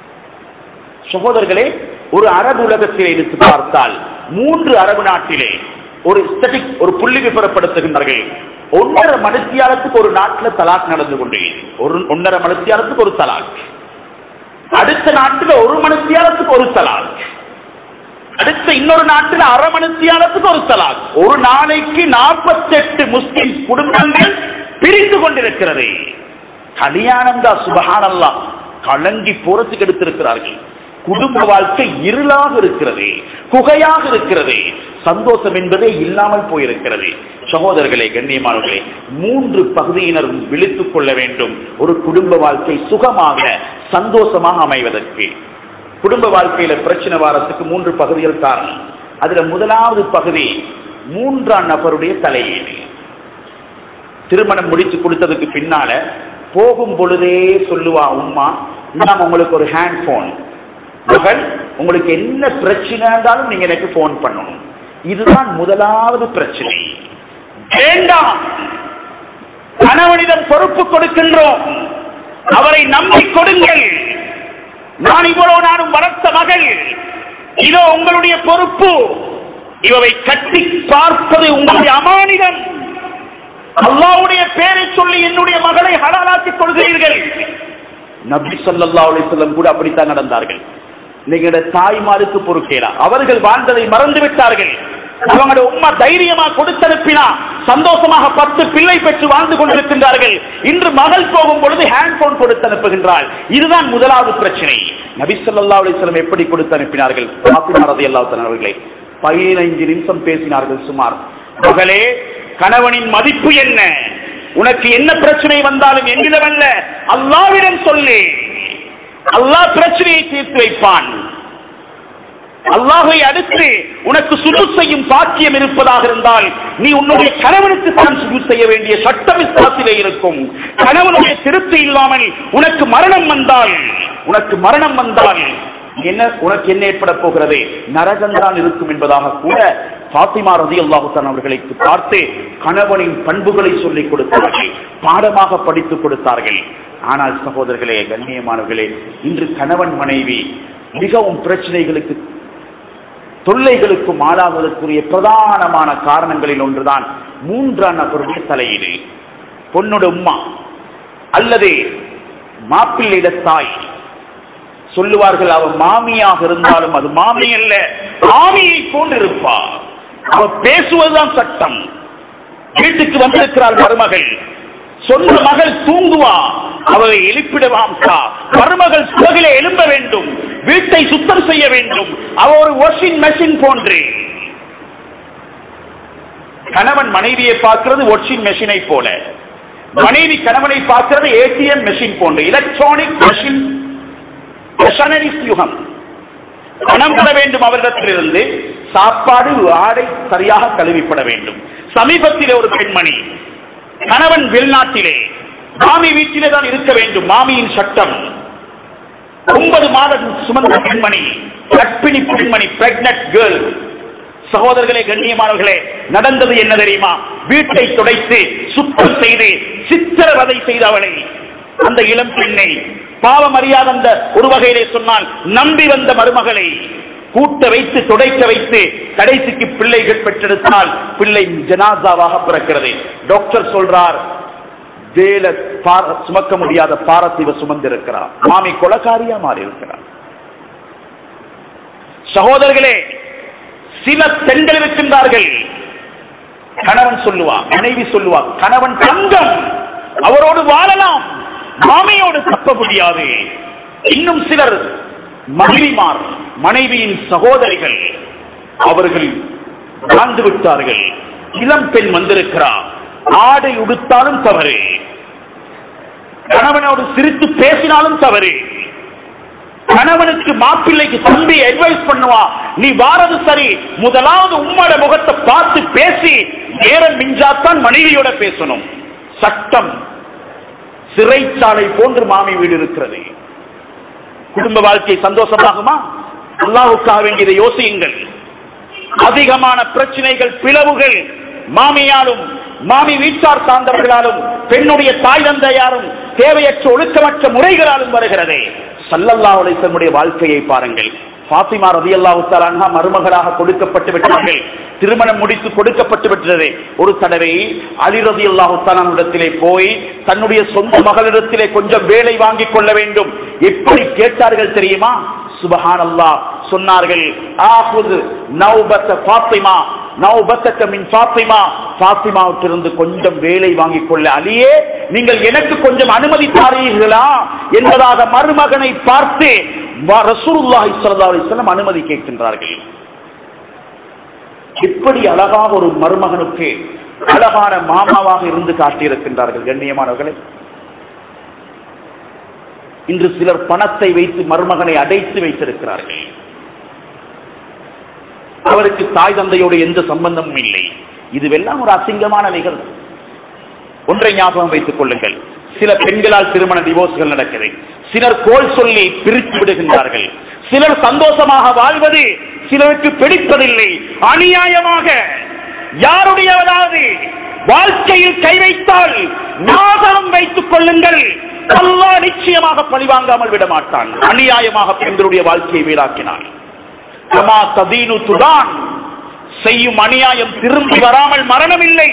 சகோதரர்களே ஒரு அரபு உலகத்தில் எடுத்து பார்த்தால் மூன்று அரபு நாட்டிலே ஒரு ஸ்டடிக் ஒரு புள்ளி விபரப்படுத்துகின்றார்கள் ஒன்றரை மணித்தியாலத்துக்கு ஒரு நாட்டில் தலாக் நடந்து கொண்டே ஒரு ஒன்றரை மணித்தியாலத்துக்கு ஒரு தலாக் அடுத்த நாட்டில் ஒரு மணித்தியாலத்துக்கு ஒரு தலாக் அடுத்த இன்னொரு நாட்டில் அரை மணித்தியாலத்துக்கு ஒரு தலாக் ஒரு நாளைக்கு நாற்பத்தெட்டு முஸ்லிம் குடும்பங்கள் பிரிந்து கொண்டிருக்கிறது கல்யாணம் தான் சுபஹானல்லா கலங்கி போறதுக்கு எடுத்திருக்கிறார்கள் குடும்ப வாழ்க்கை இருளாக இருக்கிறது குகையாக இருக்கிறது சந்தோஷம் என்பதே இல்லாமல் போயிருக்கிறது சகோதரர்களே கண்ணியமானவர்களே மூன்று பகுதியினரும் விழித்துக் கொள்ள வேண்டும் ஒரு குடும்ப வாழ்க்கை சுகமாக சந்தோஷமாக அமைவதற்கு குடும்ப வாழ்க்கையில பிரச்சனை வாரத்துக்கு மூன்று பகுதிகள் காரணம் அதுல முதலாவது பகுதி மூன்றாம் நபருடைய தலையீடு திருமணம் முடிச்சு கொடுத்ததுக்கு பின்னால போகும் பொழுதே சொல்லுவா உம்மா நான் உங்களுக்கு ஒரு ஹேண்ட் போன் மகள் உங்களுக்கு என்ன பிரச்சனை இருந்தாலும் நீங்க எனக்கு போன் பண்ணணும் இதுதான் முதலாவது பிரச்சனை வேண்டாம் கணவனிடம் பொறுப்பு கொடுக்கின்றோம் அவரை நம்பி கொடுங்கள் நான் இவ்வளவு நானும் வளர்த்த மகள் இதோ உங்களுடைய பொறுப்பு இவவை கட்டி பார்ப்பது உங்களுடைய அமானிடம் அல்லாவுடைய பேரை சொல்லி என்னுடைய மகளை ஹலாலாக்கிக் கொள்கிறீர்கள் நபி ஸல்லல்லாஹு அலைஹி வஸல்லம் கூட அப்படித்தான் நடந்தார்கள் நீங்களோட தாய்மாருக்கு பொறுக்கேடா அவர்கள் வாழ்ந்ததை மறந்து விட்டார்கள் அவங்களோட உம்மா தைரியமா கொடுத்தனுப்பினா சந்தோஷமாக பத்து பிள்ளை பெற்று வாழ்ந்து கொண்டிருக்கின்றார்கள் இன்று மகள் போகும் பொழுது ஹேண்ட் போன் கொடுத்து அனுப்புகின்றாள் இதுதான் முதலாவது பிரச்சனை நபி ஸல்லல்லாஹு அலைஹி வஸல்லம் எப்படி கொடுத்து அனுப்பினார்கள் பாத்திமா ரலியல்லாஹு தஆலா அவர்களை பதினைஞ்சு நிமிஷம் பேசினார்கள் சுமார் மகளே கணவனின் மதிப்பு என்ன உனக்கு என்ன பிரச்சனை வந்தாலும் என்னிடமல்ல அல்லாவிடம் சொல்லு அல்லாஹ் பிரச்சனையை தீர்த்து வைப்பான் அல்லாஹை அடுத்து உனக்கு சுடு செய்யும் பாக்கியம் இருப்பதாக இருந்தால் நீ உன்னுடைய கணவனுக்கு தான் சுடு செய்ய வேண்டிய சட்டம் இஸ்லாத்திலே இருக்கும் கணவனுடைய திருப்தி இல்லாமல் உனக்கு மரணம் வந்தால் உனக்கு மரணம் வந்தால் என்ன உனக்கு என்ன ஏற்பட போகிறது நரகம்தான் இருக்கும் என்பதாக கூட பாத்திமா ரதி அல்லாஹுத்தான் அவர்களுக்கு பார்த்து கணவனின் பண்புகளை சொல்லிக் கொடுத்தார்கள் பாடமாக படித்துக் கொடுத்தார்கள் ஆனால் சகோதரர்களே கண்ணியமானவர்களே இன்று கணவன் மனைவி மிகவும் பிரச்சனைகளுக்கு தொல்லைகளுக்கும் ஆளாவதற்குரிய பிரதானமான காரணங்களில் ஒன்றுதான் மூன்றாம் நபருடைய தலையீடு பொண்ணோட உம்மா அல்லது மாப்பிள்ளையிட தாய் சொல்லுவார்கள் அவ மாமியாக இருந்தாலும் அது மாமி அல்ல மாமியை போன்றிருப்பா அவ பேசுவதுதான் சட்டம் வீட்டுக்கு வந்திருக்கிறாள் மருமகள் சொந்த மகள் தூங்குவா அவளை எழுப்பிடலாம் மருமகள் சுவகிலே எழும்ப வேண்டும் வீட்டை சுத்தம் செய்ய வேண்டும் அவ ஒரு வாஷிங் மெஷின் போன்று கணவன் மனைவியை பார்க்கிறது வாஷிங் மெஷினை போல மனைவி கணவனை பார்க்கிறது ஏடிஎம் மெஷின் போன்று எலக்ட்ரானிக் மெஷின் மெஷனரிஸ் யுகம் பணம் பெற வேண்டும் அவரிடத்திலிருந்து சாப்பாடு ஆடை சரியாக கழுவிப்பட வேண்டும் சமீபத்திலே ஒரு பெண்மணி கணவன் வெளிநாட்டிலே மாமி வீட்டிலே தான் இருக்க வேண்டும் மாமியின் சட்டம் ஒன்பது மாதம் சுமந்த பெண்மணி கற்பிணி பெண்மணி பிரெக்னட் கேர்ள் சகோதரர்களே கண்ணியமானவர்களே நடந்தது என்ன தெரியுமா வீட்டை துடைத்து சுத்தம் செய்து சித்திரவதை செய்த அவளை அந்த இளம் பெண்ணை பாவம் அறியாத அந்த ஒரு வகையிலே சொன்னால் நம்பி வந்த மருமகளை கூட்ட வைத்து துடைக்க வைத்து கடைசிக்கு பிள்ளைகள் பெற்றெடுத்தால் பிள்ளை ஜனாசாவாக பிறக்கிறது டாக்டர் சொல்றார் வேல பார- சுமக்க முடியாத பாரத்தீவ சுமந்திருக்கிறார் மாமி கொலக்காரியா மாறி இருக்கிறார் சகோதரர்களே சில பெண்கள் இருக்கின்றார்கள் கணவன் சொல்லுவா மனைவி சொல்லுவா கணவன் தங்கம் அவரோடு வாழலாம் மாமியோடு தப்ப முடியாது இன்னும் சிலர் மனைவிமார் மனைவியின் சகோதரிகள் அவர்கள் வாழ்ந்து விட்டார்கள் இளம் பெண் வந்திருக்கிறார் ஆடை உடுத்தாலும் தவறு கணவனோடு சிரித்து பேசினாலும் தவறு கணவனுக்கு மாப்பிள்ளைக்கு தம்பி அட்வைஸ் பண்ணுவா நீ வாரது சரி முதலாவது உம்மோட முகத்தை பார்த்து பேசி நேரம் மிஞ்சாத்தான் மனைவியோட பேசணும் சட்டம் சிறைச்சாலை போன்று மாமி வீடு இருக்கிறது குடும்ப வாழ்க்கை சந்தோஷமாகுமா அல்லாஹுக்காக வேண்டியதை யோசியுங்கள் அதிகமான பிரச்சனைகள் பிளவுகள் மாமியாலும் மாமி வீட்டார் சார்ந்தவர்களாலும் பெண்ணுடைய தாய் தந்தையாரும் தேவையற்ற ஒழுக்கமற்ற முறைகளாலும் வருகிறதே சல்லல்லா உடைய வாழ்க்கையை பாருங்கள் பாத்திமா ரதி அல்லாஹு மருமகளாக கொடுக்கப்பட்டு விட்டார்கள் திருமணம் முடித்து கொடுக்கப்பட்டு விட்டது ஒரு தடவை அலி ரதி அல்லாஹு இடத்திலே போய் தன்னுடைய சொந்த மகளிடத்திலே கொஞ்சம் வேலை வாங்கிக் கொள்ள வேண்டும் எப்படி கேட்டார்கள் தெரியுமா சுபஹான் அல்லாஹ் சொன்னார்கள் ஆஹுது நௌபத்த ஃபாத்திமா நௌபத்தக்க மின் ஃபாத்திமா ஃபாத்திமாவிட்டிருந்து கொஞ்சம் வேலை வாங்கிக் கொள்ள அலியே நீங்கள் எனக்கு கொஞ்சம் அனுமதி தாரீர்களா என்பதாக மருமகனை பார்த்து வ- ரசூலுல்லாஹி ஸல்லல்லாஹு அலைஹி வஸல்லம் அனுமதி கேட்கின்றார்கள் இப்படி அழகாக ஒரு மருமகனுக்கு அழகான மாமாவாக இருந்து காட்டியிருக்கின்றார்கள் கண்ணியமானவர்களே இன்று சிலர் பணத்தை வைத்து மருமகனை அடைத்து வைத்திருக்கிறார்கள் அவருக்கு தாய் தந்தையோடு எந்த சம்பந்தமும் இல்லை இதுவெல்லாம் ஒரு அசிங்கமான நிகழ்வு ஒன்றை ஞாபகம் வைத்துக் கொள்ளுங்கள் சில பெண்களால் திருமண டிவோர்ஸ்கள் நடக்குது சிலர் கோல் சொல்லி பிரித்து விடுகின்றார்கள் சிலர் சந்தோஷமாக வாழ்வது சிலருக்கு பிடிப்பதில்லை அநியாயமாக யாருடையவராது வாழ்க்கையில் கை வைத்தால் ஞாபகம் வைத்துக் கொள்ளுங்கள் அல்லாஹ் நிச்சயமாக பழிவாங்காமல் விட மாட்டான் அநியாயமாக பெண்களுடைய வாழ்க்கையை வீடாக்கினான் கமா ததீனு துதான் செய்யும் அநியாயம் திரும்பி வராமல் மரணம் இல்லை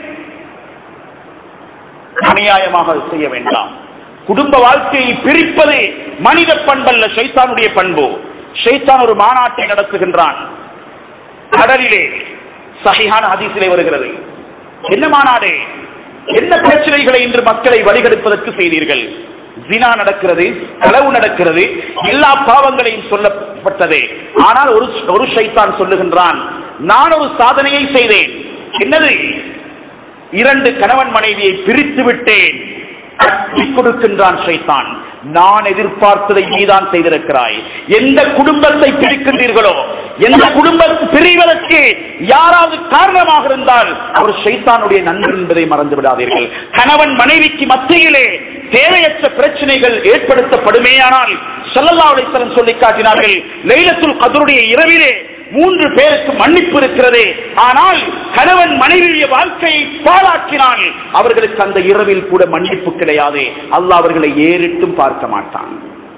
அநியாயமாக செய்ய வேண்டாம் குடும்ப வாழ்க்கையை பிரிப்பது மனித பண்பல்ல ஷைத்தானுடைய பண்பு ஷைத்தான் ஒரு மாநாட்டை நடத்துகின்றான் கடலிலே சஹிஹான ஹதீஸிலே வருகிறது என்ன மாநாடு என்ன பிரச்சனைகளை இன்று மக்களை வழிகெடுப்பதற்கு செய்தீர்கள் ஜினா நடக்கிறது களவு நடக்கிறது எல்லா பாவங்களையும் சொல்லப்பட்டது ஆனால் ஒரு ஒரு ஷைத்தான் சொல்லுகின்றான் நான் ஒரு சாதனையை செய்தேன் என்னது இரண்டு கணவன் மனைவியை பிரித்து விட்டேன் கட்டி கொடுக்கின்றான் ஷைத்தான் நான் எதிர்பார்த்ததை நீதான் செய்திருக்கிறாய் எந்த குடும்பத்தை பிரிக்கின்றீர்களோ எந்த குடும்பம் பிரிவதற்கு யாராவது காரணமாக இருந்தால் அவர் ஷைத்தானுடைய நண்பர் என்பதை மறந்து விடாதீர்கள் கணவன் மனைவிக்கு மத்தியிலே தேவையற்ற பிரச்சனைகள் ஏற்படுத்தப்படுமேயானால் ஸல்லல்லாஹு அலைஹி வஸல்லம் சொல்லி காட்டினார்கள் லைலத்துல் கதருடைய இரவிலே மூன்று பேருக்கு மன்னிப்பு இருக்கிறது ஆனால் கணவன் மனைவியுடைய வாழ்க்கையை பாழாக்கினால் அவர்களுக்கு அந்த இரவில் கூட மன்னிப்பு கிடையாது அல்லாஹ் அவர்களை ஏறிட்டும் பார்க்க மாட்டான்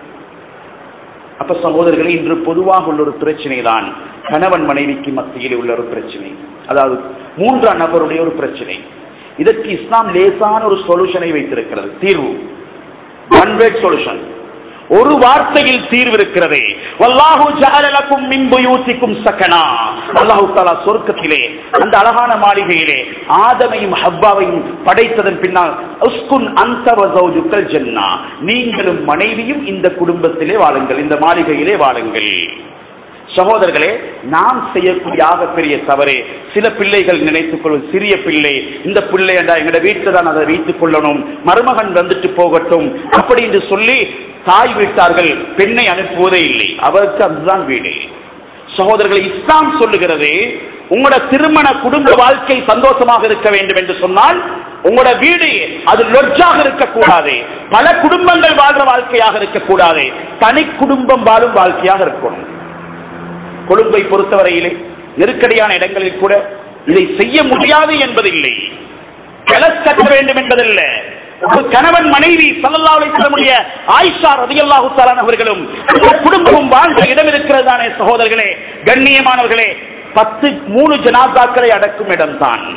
அப்ப சகோதரர்களே இன்று பொதுவாக உள்ள ஒரு பிரச்சனை தான் கணவன் மனைவிக்கு மத்தியில் உள்ள ஒரு பிரச்சனை அதாவது மூன்றாம் நபருடைய ஒரு பிரச்சனை இதற்கு இஸ்லாம் லேசான ஒரு சொல்யூஷனை வைத்திருக்கிறது தீர்வு ஒன் வேட் சொல்யூஷன் ஒரு வார்த்தையில் தீர்வு இருக்கிறது வல்லாஹு ஜஅல லக்கும் மின் புயூத்திக்கும் சகனா அல்லாஹ் தஆலா சொர்க்கத்திலே அந்த அழகான மாளிகையிலே ஆதமையும் ஹவ்வாவையும் படைத்ததன் பின்னால் உஸ்குன் அன்த வ ஜௌஜுக்கல் ஜன்னா நீங்களும் மனைவியும் இந்த குடும்பத்திலே வாழுங்கள் இந்த மாளிகையிலே வாழுங்கள் சகோதரர்களே நாம் செய்யக்கூடிய ஆகப்பெரிய தவறு சில பிள்ளைகள் நினைத்துக் கொள்வது சிறிய பிள்ளை இந்த பிள்ளை என்றா எங்கட வீட்டில் தான் அதை வைத்துக் கொள்ளணும் மருமகன் வந்துட்டு போகட்டும் அப்படி என்று சொல்லி தாய் வீட்டார்கள் பெண்ணை அனுப்புவதே இல்லை அவருக்கு அதுதான் வீடு சகோதரர்களை இஸ்லாம் சொல்லுகிறது உங்களோட திருமண குடும்ப வாழ்க்கை சந்தோஷமாக இருக்க வேண்டும் என்று சொன்னால் உங்களோட வீடு அது லொட்ஜாக இருக்கக்கூடாது பல குடும்பங்கள் வாழ்ற வாழ்க்கையாக இருக்கக்கூடாது தனி குடும்பம் வாழும் வாழ்க்கையாக இருக்கணும் கொழும்பை பொறுத்தவரையிலே நெருக்கடியான இடங்களில் கூட இதை செய்ய முடியாது என்பதில்லை கிளஸ் கட்ட வேண்டும் என்பதல்ல ஒரு கணவன் மனைவி சல்லல்லாஹு அலைஹி வஸல்லமுடைய ஆயிஷா ரலியல்லாஹு தஆலா அவர்களும் அந்த குடும்பமும் வாழ்ந்த இடம் இருக்கிறது தானே சகோதரர்களே கண்ணியமானவர்களே பத்து மூணு ஜனாதாக்களை அடக்கும் இடம்தான்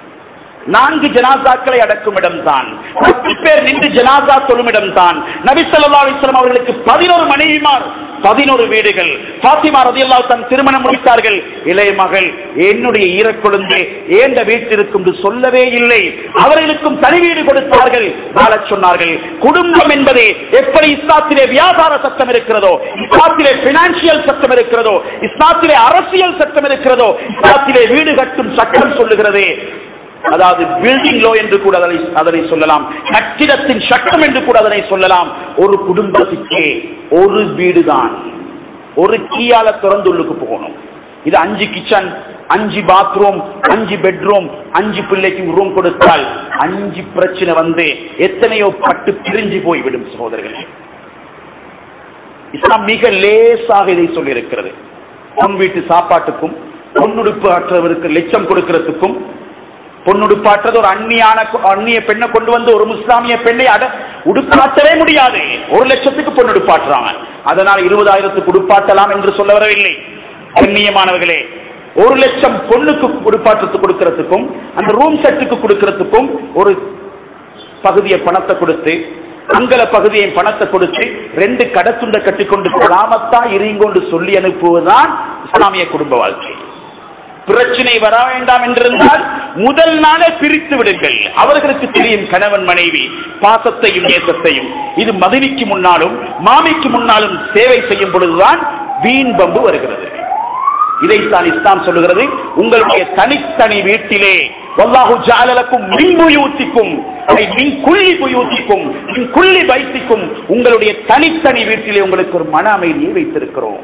நான்கு ஜனாசாக்களை அடக்கும் இடம்தான் பத்து பேர் நின்று ஜனாசா சொல்லும் இடம்தான் நபி ஸல்லல்லாஹு அலைஹி வஸல்லம் அவர்களுக்கு பதினோரு மனைவிமார் பதினோரு வீடுகள் பாத்திமா ரதியல்லாஹு தன் திருமணம் முடித்தார்கள் இளைய மகள் என்னுடைய ஈரக்குழந்தை ஏந்த வீட்டிற்கும் என்று சொல்லவே இல்லை அவர்களுக்கும் தனி வீடு கொடுத்தார்கள் வாழச் சொன்னார்கள் குடும்பம் என்பது எப்படி இஸ்லாத்திலே வியாபார சட்டம் இருக்கிறதோ இஸ்லாத்திலே பினான்சியல் சட்டம் இருக்கிறதோ இஸ்லாத்திலே அரசியல் சட்டம் இருக்கிறதோ இஸ்லாத்திலே வீடு கட்டும் சட்டம் சொல்லுகிறது அதாவது பில்டிங் லோ என்று கூட அதனை அதனை சொல்லலாம் கட்டிடத்தின் சட்டம் என்று கூட அதனை சொல்லலாம் ஒரு குடும்பத்துக்கே ஒரு வீடுதான் ஒரு கீயால திறந்து உள்ளுக்கு போகணும் இது அஞ்சு கிச்சன் அஞ்சு பாத்ரூம் அஞ்சு பெட்ரூம் அஞ்சு பிள்ளைக்கு ரூம் கொடுத்தால் அஞ்சு பிரச்சனை வந்து எத்தனையோ பட்டு பிரிஞ்சு போய்விடும் சகோதரர்களே இஸ்லாம் மிக லேசாக இதை சொல்லியிருக்கிறது பொன் வீட்டு சாப்பாட்டுக்கும் பொன்னுடுப்பு ஆற்றவருக்கு லட்சம் கொடுக்கிறதுக்கும் பொன்னுடுப்பாற்றது ஒரு அந்நியான அந்நிய பெண்ணை கொண்டு வந்து ஒரு முஸ்லாமிய பெண்ணை அட உடுப்பாற்றவே முடியாது ஒரு லட்சத்துக்கு பொன்னுடுப்பாற்றுறாங்க அதனால் இருபதாயிரத்துக்கு உடுப்பாட்டலாம் என்று சொல்ல வரவில்லை கண்ணியமானவர்களே ஒரு லட்சம் பொண்ணுக்கு உடுப்பாற்றத்துக்கு கொடுக்கிறதுக்கும் அந்த ரூம் செட்டுக்கு கொடுக்கிறதுக்கும் ஒரு பகுதியை பணத்தை கொடுத்து அங்கல பகுதியை பணத்தை கொடுத்து ரெண்டு கடத்துண்டை கட்டிக்கொண்டு கிராமத்தா இருங்கொண்டு சொல்லி அனுப்புவதுதான் இஸ்லாமிய குடும்ப வாழ்க்கை பிரச்சனை வர வேண்டாம் என்றிருந்தால் முதல் நாளே பிரித்து விடுங்கள் அவர்களுக்கு தெரியும் கணவன் மனைவி பாசத்தையும் நேசத்தையும் இது மதுவிக்கு முன்னாலும் மாமிக்கு முன்னாலும் சேவை செய்யும் பொழுதுதான் வீண் பம்பு வருகிறது இதைத்தான் இஸ்லாம் சொல்லுகிறது உங்களுடைய தனித்தனி வீட்டிலே வல்லாஹு ஜாலலக்கும் மின் புயூத்திக்கும் ஐ மின் குள்ளி புயூத்திக்கும் மின் குள்ளி வைத்திக்கும் உங்களுடைய தனித்தனி வீட்டிலே உங்களுக்கு ஒரு மன அமைதியை வைத்திருக்கிறோம்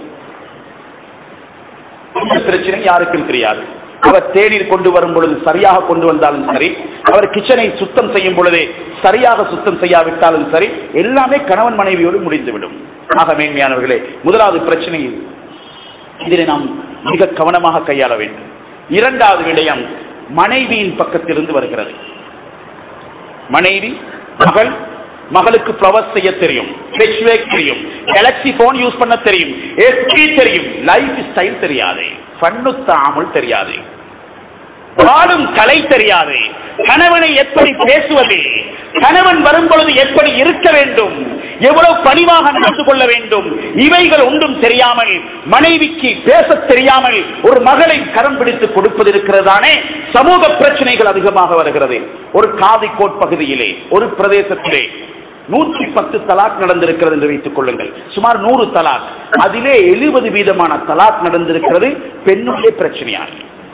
இந்த பிரச்சனை யாருக்கும் தெரியாது அவர் தேநீர் கொண்டு வரும் பொழுது சரியாக கொண்டு வந்தாலும் சரி அவர் கிச்சனை சுத்தம் செய்யும் பொழுதே சரியாக சுத்தம் செய்யாவிட்டாலும் சரி எல்லாமே கணவன் மனைவியோடு முடிந்துவிடும் ஆக மேன்மையானவர்களே முதலாவது பிரச்சனை இது. இதிலே நாம் மிக கவனமாக கையாள வேண்டும் இரண்டாவது விடயம் மனைவியின் பக்கத்திலிருந்து வருகிறது மனைவி மகள் மகளுக்கு ஃப்ளவர்ஸ் செய்ய தெரியும் ஃபெச்வேக் தெரியும் கேலக்ஸி போன் யூஸ் பண்ண தெரியும் எஸ்பி தெரியும் லைஃப் ஸ்டைல் தெரியாது பண்ணுத்தாமல் தெரியாது வாழும் கலை தெரியாது கணவனை எப்படி பேசுவது கணவன் வரும்பொழுது எப்படி இருக்க வேண்டும் எவ்வளவு பணிவாக நடந்து கொள்ள வேண்டும் இவைகள் ஒன்றும் தெரியாமல் மனைவிக்கு பேசத் தெரியாமல் ஒரு மகளை கரம் பிடித்து கொடுப்பது இருக்கிறதானே சமூக பிரச்சனைகள் அதிகமாக வருகிறது ஒரு காதிக்கோட் பகுதியிலே ஒரு பிரதேசத்திலே நூற்றி பத்து தலாக் நடந்திருக்கிறது என்று வைத்துக் கொள்ளுங்கள் சுமார் நூறு தலாக் அதிலே எழுபது வீதமான தலாக் நடந்திருக்கிறது பெண்ணுடைய பிரச்சனையாக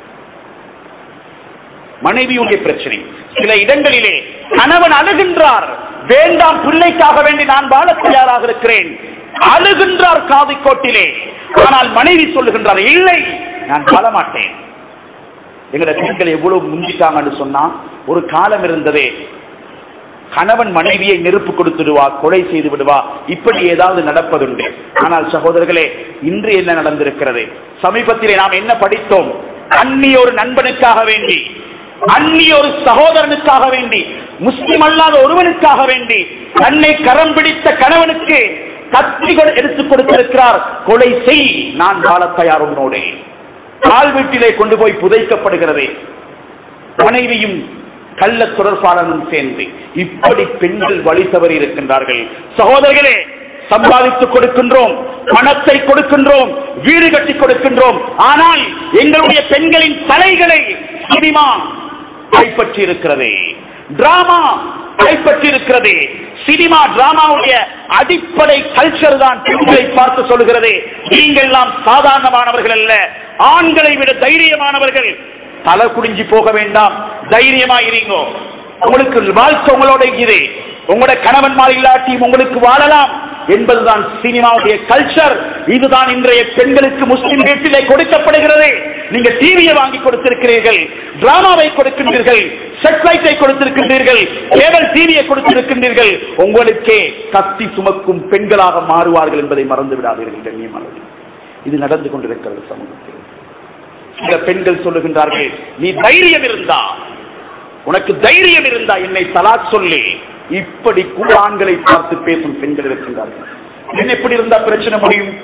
மனைவியுடைய பிரச்சனை சில இடங்களிலே கணவன் அழுகின்றார் வேண்டாம் பிள்ளைக்காக வேண்டி நான் வாழ தயாராக இருக்கிறேன் அழுகின்றார் காதிக்கோட்டிலே ஆனால் மனைவி சொல்லுகின்றார் இல்லை நான் வாழ மாட்டேன் எங்களை பெண்கள் எவ்வளவு முந்திட்டாங்கன்னு சொன்னா ஒரு காலம் இருந்ததே கணவன் மனைவியை நெருப்பு கொடுத்துடுவா கொலை செய்து விடுவா இப்படி ஏதாவது நடப்பதுண்டு ஆனால் சகோதரர்களே இன்று என்ன நடந்திருக்கிறது சமீபத்திலே நாம் என்ன படித்தோம் அந்நிய ஒரு நண்பனுக்காக வேண்டி அந்நிய ஒரு சகோதரனுக்காக வேண்டி முஸ்லிம் அல்லாத ஒருவனுக்காக வேண்டி தன்னை கரம் பிடித்த கணவனுக்கு கத்திகள் எடுத்துக் கொடுத்திருக்கிறார் கொலை செய் நான் வாழ தயார் உன்னோடு கால் வீட்டிலே கொண்டு போய் புதைக்கப்படுகிறது மனைவியும் கள்ள தொடர்பாளனும் சேர்ந்து இப்படி பெண்கள் வழி தவறி இருக்கின்றார்கள் சகோதரர்களே சம்பாதித்துக் கொடுக்கின்றோம் பணத்தை கொடுக்கின்றோம் வீடு கட்டி கொடுக்கின்றோம் ஆனால் எங்களுடைய பெண்களின் தலைகளை சினிமா கைப்பற்றி இருக்கிறது டிராமா கைப்பற்றி இருக்கிறது சினிமா டிராமாவுடைய அடிப்படை கல்ச்சர் தான் பெண்களை பார்த்து சொல்கிறது நீங்கள் எல்லாம் சாதாரணமானவர்கள் அல்ல ஆண்களை விட தைரியமானவர்கள் தலை குடிஞ்சு போக வேண்டாம் தைரியமா இருங்கோ உங்களுக்கு வாழ்க்கை உங்களோட இது உங்களோட கணவன்மார் இல்லாட்டியும் உங்களுக்கு வாழலாம் என்பதுதான் சினிமாவுடைய கல்ச்சர் இதுதான் இன்றைய பெண்களுக்கு முஸ்லிம் வீட்டிலே கொடுக்கப்படுகிறது நீங்க டிவியை வாங்கி கொடுத்திருக்கிறீர்கள் டிராமாவை கொடுக்கின்றீர்கள் செட்லைட்டை கொடுத்திருக்கின்றீர்கள் கேபிள் டிவியை கொடுத்திருக்கின்றீர்கள் உங்களுக்கே கத்தி சுமக்கும் பெண்களாக மாறுவார்கள் என்பதை மறந்து விடாதீர்கள் கண்ணியமானது இது நடந்து கொண்டிருக்கிறது சமூகத்தில் சில பெண்கள் சொல்லுகின்றார்கள் நீ தைரியம் இருந்தா உனக்கு தைரியம் இருந்தா என்னை தலாக் சொல்லி இப்படி கூட ஆண்களை பார்த்து பேசும் பெண்கள் இருக்கின்றார்கள் பெண் எப்படி இருந்தா பிரச்சனை முடியும்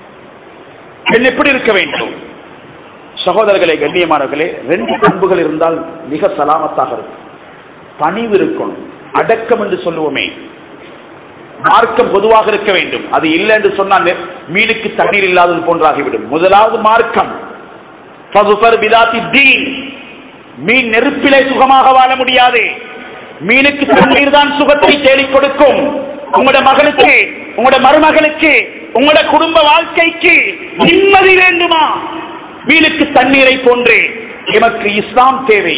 பெண் எப்படி இருக்க வேண்டும் சகோதரர்களே கண்ணியமானவர்களே ரெண்டு பண்புகள் இருந்தால் மிக சலாமத்தாக இருக்கும் பணிவு இருக்கணும் அடக்கம் என்று சொல்லுவோமே மார்க்கம் பொதுவாக இருக்க வேண்டும் அது இல்லை என்று சொன்னால் நெ- மீனுக்கு தண்ணீர் இல்லாதது போன்றாகிவிடும் முதலாவது மார்க்கம் ஃபதுஃபர் பிதாத்தி தீன். மீன் நெருப்பிலே சுகமாக வாழ முடியாது மீனுக்கு தண்ணீர் தான் சுகத்தை தேடிக் கொடுக்கும் உங்களோட மகனுக்கு உங்களோட மருமகனுக்கு உங்களோட குடும்ப வாழ்க்கைக்கு நிம்மதி வேண்டுமா மீனுக்கு தண்ணீரை போன்று எமக்கு இஸ்லாம் தேவை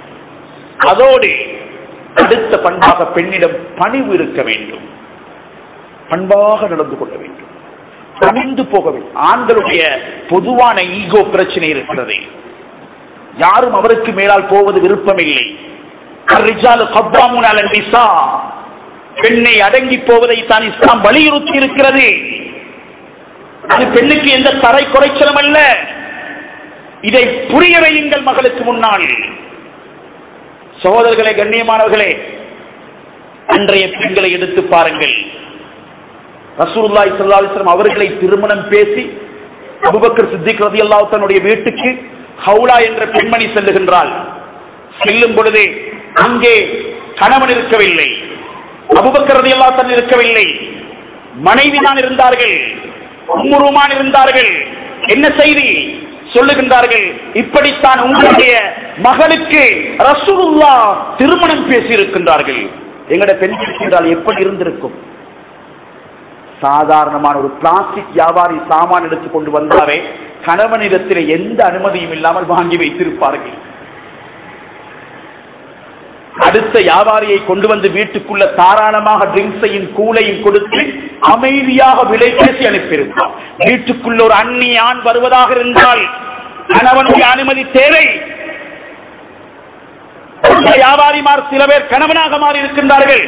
அதோடு அடுத்த பண்பாக பெண்ணிடம் பணிவு இருக்க வேண்டும் பண்பாக நடந்து கொள்ள வேண்டும் பணிந்து போக வேண்டும் ஆண்களுடைய பொதுவான ஈகோ பிரச்சனை இருக்கிறது யாரும் அவருக்கு மேலால் போவது விருப்பமில்லை الرجال قوامون على النساء. பெண்ணை அடங்கி போவதை தான் இஸ்லாம் வலியுறுத்தி இருக்கிறது அது பெண்ணுக்கு எந்த தரை குறைச்சலும் அல்ல இதை புரிய வையுங்கள் மகளுக்கு முன்னால் சகோதரர்களே கண்ணியமானவர்களே அன்றைய பெண்களை எடுத்து பாருங்கள் ரசூலுல்லாஹி ஸல்லல்லாஹு அலைஹி வஸல்லம் அவர்களை திருமணம் பேசி அபூபக்கர் சித்திக் ரலியல்லாஹு தன்னுடைய வீட்டுக்கு ஹவுலா என்ற பெண்மணி செல்லுகின்றாள் செல்லும் பொழுது அங்கே கணவன் இருக்கவில்லை அபூபக்கர் ரலியல்லாஹு தன் இருக்கவில்லை மனைவி தான் இருந்தார்கள் உம்முருமான் இருந்தார்கள் என்ன செய்தி சொல்லுகின்றார்கள் இப்படித்தான் உங்களுடைய மகளுக்கு ரசூலுல்லா திருமணம் பேசி இருக்கின்றார்கள் எங்கட பெண்கள் என்றால் எப்படி இருந்திருக்கும் சாதாரணமான ஒரு பிளாஸ்டிக் வியாபாரி சாமான் எடுத்து கொண்டு வந்தாரே கணவனிடத்தில் எந்த அனுமதியும் இல்லாமல் வாங்கி வைத்திருப்பார்கள் அடுத்த வியாபாரியை கொண்டு வந்து வீட்டுக்குள்ள தாராளமாக ட்ரிங்க்ஸையும் கூலையும் கொடுத்து அமைதியாக விலை பேசி அனுப்பியிருப்பார் வீட்டுக்குள்ள ஒரு அந்நி ஆண் வருவதாக இருந்தால் கணவனுடைய அனுமதி தேவை அந்த வியாபாரிமார் சில பேர் கணவனாக மாறி இருக்கின்றார்கள்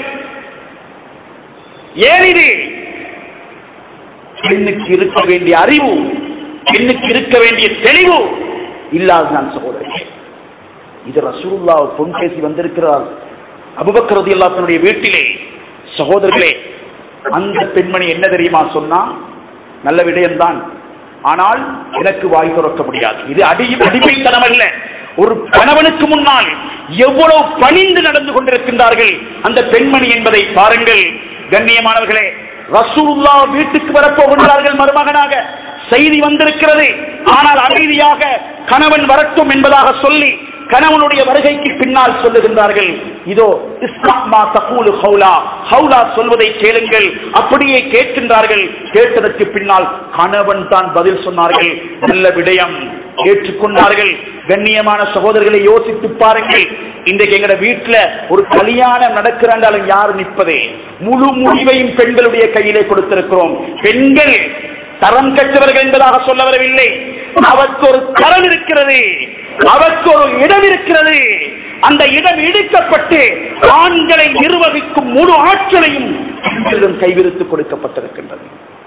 ஏன் இது பெண்ணுக்கு இருக்க வேண்டிய அறிவு பெண்ணுக்கு இருக்க வேண்டிய தெளிவு இல்லாதுதான் சகோதரர்களே இது ரசூல்லா பொன் பேசி வந்திருக்கிறார் அபுபக்கரது தன்னுடைய வீட்டிலே சகோதரர்களே அந்த பெண்மணி என்ன தெரியுமா சொன்னா நல்ல விடயம்தான் ஆனால் எனக்கு வாய் திறக்க முடியாது இது அடி அடிமைத்தனம் அல்ல ஒரு கணவனுக்கு முன்னால் எவ்வளவு பணிந்து நடந்து கொண்டிருக்கின்றார்கள் அந்த பெண்மணி என்பதை பாருங்கள் கண்ணியமானவர்களே ரசூலுல்லா வீட்டுக்கு வரப்போகின்றார்கள் மருமகனாக செய்தி வந்திருக்கிறது ஆனால் அமைதியாக கணவன் வரட்டும் என்பதாக சொல்லி கணவனுடைய வருகைக்கு பின்னால் சொல்லுகின்றார்கள் இதோ இஸ்லாமா தகூலு ஹவுலா ஹவுலா சொல்வதை கேளுங்கள் அப்படியே கேட்கின்றார்கள் கேட்டதற்கு பின்னால் கணவன் தான் பதில் சொன்னார்கள் நல்ல விடயம் ஏற்றுக்கொண்டார்கள் கண்ணியமான சகோதரர்களை யோசித்து பாருங்கள் இன்றைக்கு எங்கட வீட்டுல ஒரு கல்யாணம் நடக்கிறாண்டாலும் யார் நிற்பதே முழு முடிவையும் பெண்களுடைய கையிலே கொடுத்திருக்கிறோம் பெண்கள் தரம் கற்றவர்கள் என்பதாக சொல்ல வரவில்லை அவருக்கு ஒரு தரம் இருக்கிறது அவருக்கு ஒரு இடம் இருக்கிறது அந்த இடம் இடிக்கப்பட்டு ஆண்களை நிர்வகிக்கும் முழு ஆற்றலையும் பெண்களிடம் கைவிரித்து கொடுக்கப்பட்டிருக்கின்றது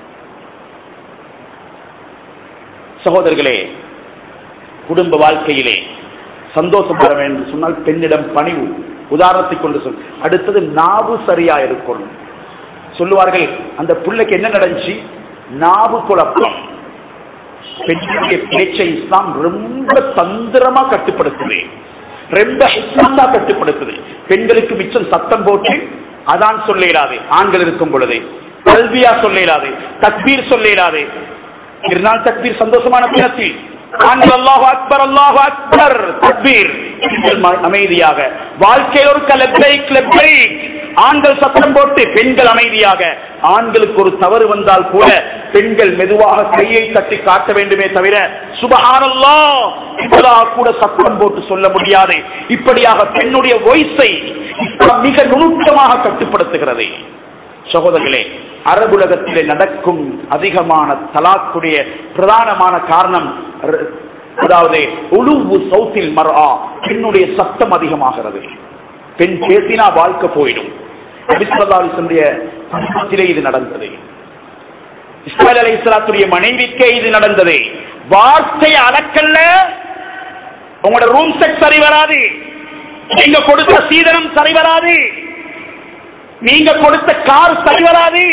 சகோதரர்களே குடும்ப வாழ்க்கையிலே சந்தோஷம் பெற வேண்டும் என்று சொன்னால் பெண்ணிடம் பணிவு உதாரணத்தை கொண்டு சொல் அடுத்தது நாவு சரியா இருக்கணும் சொல்லுவார்கள் அந்த பிள்ளைக்கு என்ன நடந்துச்சு நாவு குழப்பம் பெண்களுடைய பேச்சை இஸ்லாம் ரொம்ப தந்திரமா கட்டுப்படுத்துது ரொம்ப ஹிஸ்மத்தா கட்டுப்படுத்துது பெண்களுக்கு மிச்சம் சத்தம் போட்டு அதான் சொல்ல இயலாது ஆண்கள் இருக்கும் பொழுது கல்வியா சொல்ல இயலாது தக்பீர் சொல்ல இயலாது திருநாள் தக்பீர் சந்தோஷமான தினத்தில் ஆண்கள் அல்லாஹு அக்பர் அல்லாஹு அக்பர் தக்பீர் பெண்கள் ம- அமைதியாக வாழ்க்கையில் ஒரு லெப்பைக் லெப்பைக் ஆண்கள் சத்தம் போட்டு பெண்கள் அமைதியாக ஆண்களுக்கு ஒரு தவறு வந்தால் கூட பெண்கள் மெதுவாக கையை தட்டி காட்ட வேண்டுமே தவிர சுபஹானல்லா இப்பதாக கூட சத்தம் போட்டு சொல்ல முடியாது இப்படியாக பெண்ணுடைய வாய்ஸை மிக நுணுக்கமாக கட்டுப்படுத்துகிறது சகோதரர்களே அரபுலகத்திலே நடக்கும் அதிகமான தலாக்குடைய பிரதானமான காரணம் ர- அதாவது உழுவு சௌத்தில் மர்ஆ பெண்ணுடைய சத்தம் அதிகமாகிறது பெண் பேசினா வாழ்க்கை போயிடும் அபிசல்லாவுடைய குடும்பத்திலே இது நடந்தது இஸ்மாயில் அலை இஸ்லாத்துடைய மனைவிக்கே இது நடந்தது வார்த்தை அடக்கல்ல உங்களோட ரூம் செட் சரி வராது நீங்க கொடுத்த சீதனம் சரி வராது நீங்க கொடுத்த கார் சரி வராது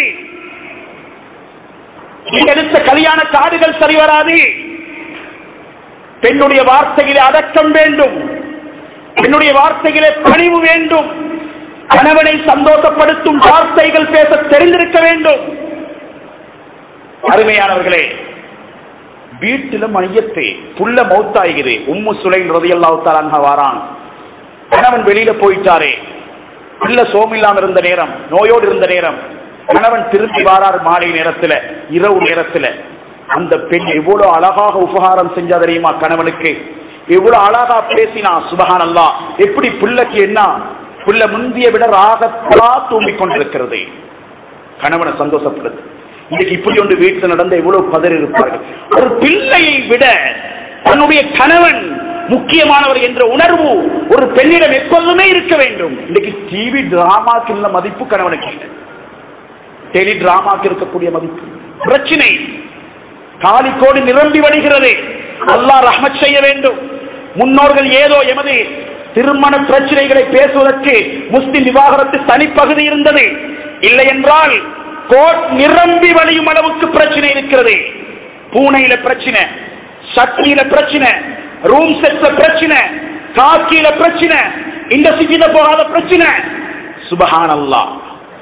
நீங்க எடுத்த கல்யாண காடுகள் சரி வராது பெண்ணுடைய வார்த்தையிலே அடக்கம் வேண்டும் பெண்ணுடைய வார்த்தையிலே பணிவு வேண்டும் கணவனை சந்தோஷப்படுத்தும் வார்த்தைகள் பேச தெரிந்திருக்க வேண்டும் அருமையானவர்களே வீட்டில மையத்தை புள்ள மௌத்தாகிறது உம்மு சுலை ரதியல்லாவுத்தாலாங்க வாரான் கணவன் வெளியில போயிட்டாரே புள்ள சோமில்லாம இருந்த நேரம் நோயோடு இருந்த நேரம் கணவன் திரும்பி வாரார் மாலை நேரத்துல இரவு நேரத்துல அந்த பெண் எவ்வளவு அழகாக உபகாரம் செஞ்சா தெரியுமா கணவனுக்கு எவ்வளவு அழகா பேசினா சுபஹான் அல்லா எப்படி பிள்ளைக்கு என்ன புள்ள முந்திய விட ராகத்தா தூங்கிக் கொண்டிருக்கிறது கணவனை சந்தோஷப்படுது இன்னைக்கு இப்படி ஒன்று வீட்டில் நடந்த எவ்வளவு பதறி இருப்பார்கள் ஒரு பிள்ளையை விட தன்னுடைய கணவன் முக்கியமானவர் என்ற உணர்வு ஒரு பெண்ணிடம் எப்போதுமே இருக்க வேண்டும் இன்னைக்கு டிவி டிராமாக்கு உள்ள மதிப்பு கணவனுக்கு இல்லை டெலி டிராமாக்கு இருக்கக்கூடிய மதிப்பு பிரச்சனை காலிக்கோடு நிரம்பி வழிகிறது அல்லாஹ் ரஹ்மத் செய்ய வேண்டும் முன்னோர்கள் ஏதோ எமது திருமண பிரச்சனைகளை பேசுவதற்கு முஸ்லிம் விவாகரத்து தனிப்பகுதி இருந்தது இல்லை என்றால் கோட் நிரம்பி வழியும் அளவுக்கு பிரச்சனை இருக்கிறது பூனையில பிரச்சனை சட்னியில பிரச்சனை ரூம் செட்ல பிரச்சனை காக்கியில பிரச்சனை இந்த சிட்டில போகாத பிரச்சனை சுபஹான் அல்லாஹ்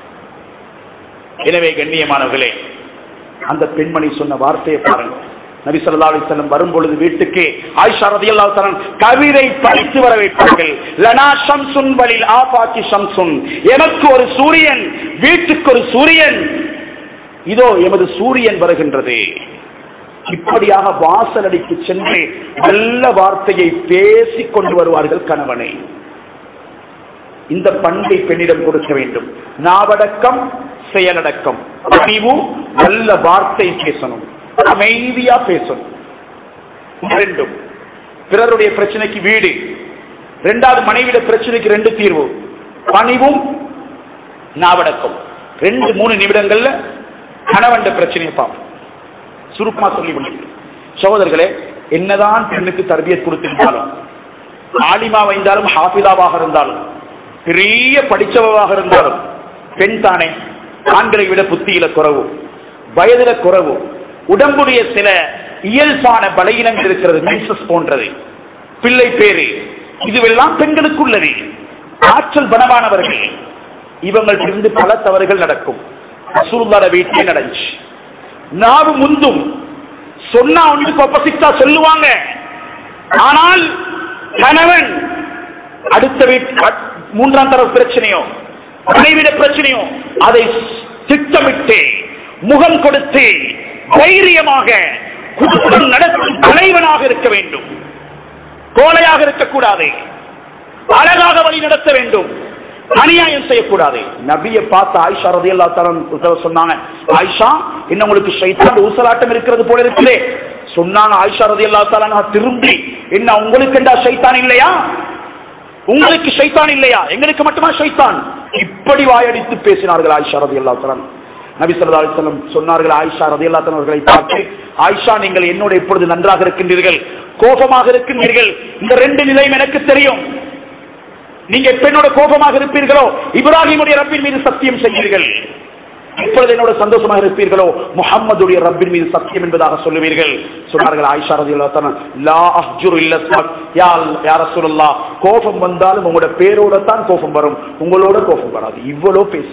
எனவே கண்ணியமானவர்களே அந்த பெண்மணி சொன்ன வார்த்தையை பாருங்க நபி ஸல்லல்லாஹு அலைஹி வஸல்லம் வரும்பொழுது வீட்டுக்கு ஆயிஷா ரலியல்லாஹு தஆலா கவிதை படித்து வர வைப்பார்கள் லனா ஷம்சுன் வலில் ஆஃபாக்கி ஷம்சுன் எனக்கு ஒரு சூரியன் வீட்டுக்கு ஒரு சூரியன் இதோ எமது சூரியன் வருகின்றது இப்படியாக வாசலடிக்கு சென்று நல்ல வார்த்தையை பேசிக் கொண்டு வருவார்கள் கணவனை இந்த பண்பை பெண்ணிடம் கொடுக்க வேண்டும் நாவடக்கம் செயலடக்கம் அறிவும் நல்ல வார்த்தை பேசணும் அமைதியா பேசணும் ரெண்டும் பிறருடைய பிரச்சனைக்கு வீடு இரண்டாவது மனைவிட பிரச்சனைக்கு ரெண்டு தீர்வு பணிவும் நாவடக்கம் ரெண்டு மூணு நிமிடங்கள்ல கணவன் பிரச்சனையை பார்ப்போம் சுருக்கமா சொல்லி முடிக்கிறேன் சகோதரர்களே என்னதான் பெண்ணுக்கு தர்பியத் கொடுத்திருந்தாலும் ஆலிமா வைந்தாலும் ஹாஃபிதாவாக இருந்தாலும் பெரிய படிச்சவவாக இருந்தாலும் பெண் தானே ஆண்களை விட புத்தியில குறவு வயதுல குறவு உடம்புடைய சில இயல்பான பலகீனங்கள் இருக்கிறது மென்சஸ் போன்றது பிள்ளை பேரு இதுவெல்லாம் பெண்களுக்குள்ளது ஆற்றல் பலமானவர்கள் இவங்கள் இருந்து பல தவறுகள் நடக்கும் ரசூலுல்லாஹ் வீட்டிலே நடந்துச்சு நாவு முந்தும் சொன்னா ஒன்றுக்கு ஒப்பசிட்டா சொல்லுவாங்க ஆனால் கணவன் அடுத்த வீட்டு மூன்றாம் தர பிரச்சனையோ மனைவிட பிரச்சனையோ அதை திட்டமிட்டு முகம் கொடுத்து தைரியமாக குடும்பம் நடத்தும் தலைவனாக இருக்க வேண்டும் கோலையாக இருக்கக்கூடாது அழகாக வழி நடத்த வேண்டும் அநியாயம் செய்யக்கூடாது நபியை பார்த்து ஆயிஷா ரதி அல்லா சொன்னாங்க ஆயிஷா இன்னும் உங்களுக்கு ஷைத்தான் ஊசலாட்டம் இருக்கிறது போல இருக்குதே சொன்னாங்க ஆயிஷா ரதி அல்லா திரும்பி என்ன உங்களுக்கு என்ன ஷைத்தான் இல்லையா உங்களுக்கு ஷைத்தான் இல்லையா எங்களுக்கு மட்டுமா ஷைத்தான் இப்படி வாயடித்து பேசினார்கள் ஆயிஷா ரதி அல்லா நபி சொல்லா அலிஸ்லம் சொன்னார்கள் ஆயிஷா ரதி அல்லா அவர்களை பார்த்து ஆயிஷா நீங்கள் என்னோட இப்பொழுது நன்றாக இருக்கின்றீர்கள் கோபமாக இருக்கின்றீர்கள் இந்த ரெண்டு நிலையும் எனக்கு தெரியும் நீங்க எப்ப என்னோட கோபமாக இருப்பீர்களோ இப்ராஹிமுடைய ரப்பின் மீது சத்தியம் செய்வீர்கள் இப்பொழுது என்னோட சந்தோஷமாக இருப்பீர்களோ முகம்மதுடைய ரப்பின் மீது சத்தியம் என்பதாக சொல்லுவீர்கள் சொன்னார்கள் ஆயிஷா ரதியுல்லாஹ் லா அஹ்ஜுரு இல்ல ஸ்மக் யா யா ரசூலுல்லாஹ் கோபம் வந்தாலும் உங்களோட பேரோட தான் கோபம் வரும் உங்களோட கோபம் வராது இவ்வளோ பேசி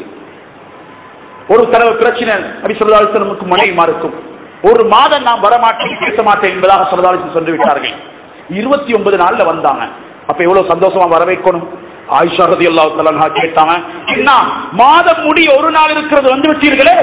ஒரு தடவை பிரச்சனை நபி ஸல்லல்லாஹு அலைஹி வஸல்லமுக்கு மனைவிமா இருக்கும் ஒரு மாதம் நான் வரமாட்டேன் பேச மாட்டேன் என்பதாக ஸல்லல்லாஹு அலைஹி வஸல்லம் சொல்லி விட்டார்கள் இருபத்தி ஒன்பது நாள்ல வந்தாங்க அப்ப எவ்வளவு சந்தோஷமா வர வைக்கணும் ஆயிஷா ரதி அல்லா கேட்டாங்க என்ன மாதம் முடி ஒரு நாள் இருக்கிறது வந்து விட்டீர்களே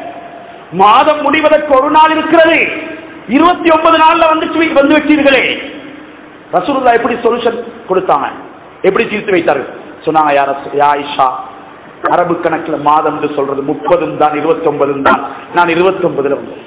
மாதம் முடிவதற்கு ஒரு நாள் இருக்கிறது இருபத்தி ஒன்பது நாள்ல வந்து வந்து விட்டீர்களே ரசூலுல்லா எப்படி சொல்யூஷன் கொடுத்தாங்க எப்படி தீர்த்து வைத்தார்கள் சொன்னாங்க யார் யா ஆயிஷா அரபு கணக்கில் மாதம் என்று சொல்றது முப்பதும் தான் இருபத்தி ஒன்பதும் தான் நான் இருபத்தி ஒன்பதுல வந்தேன்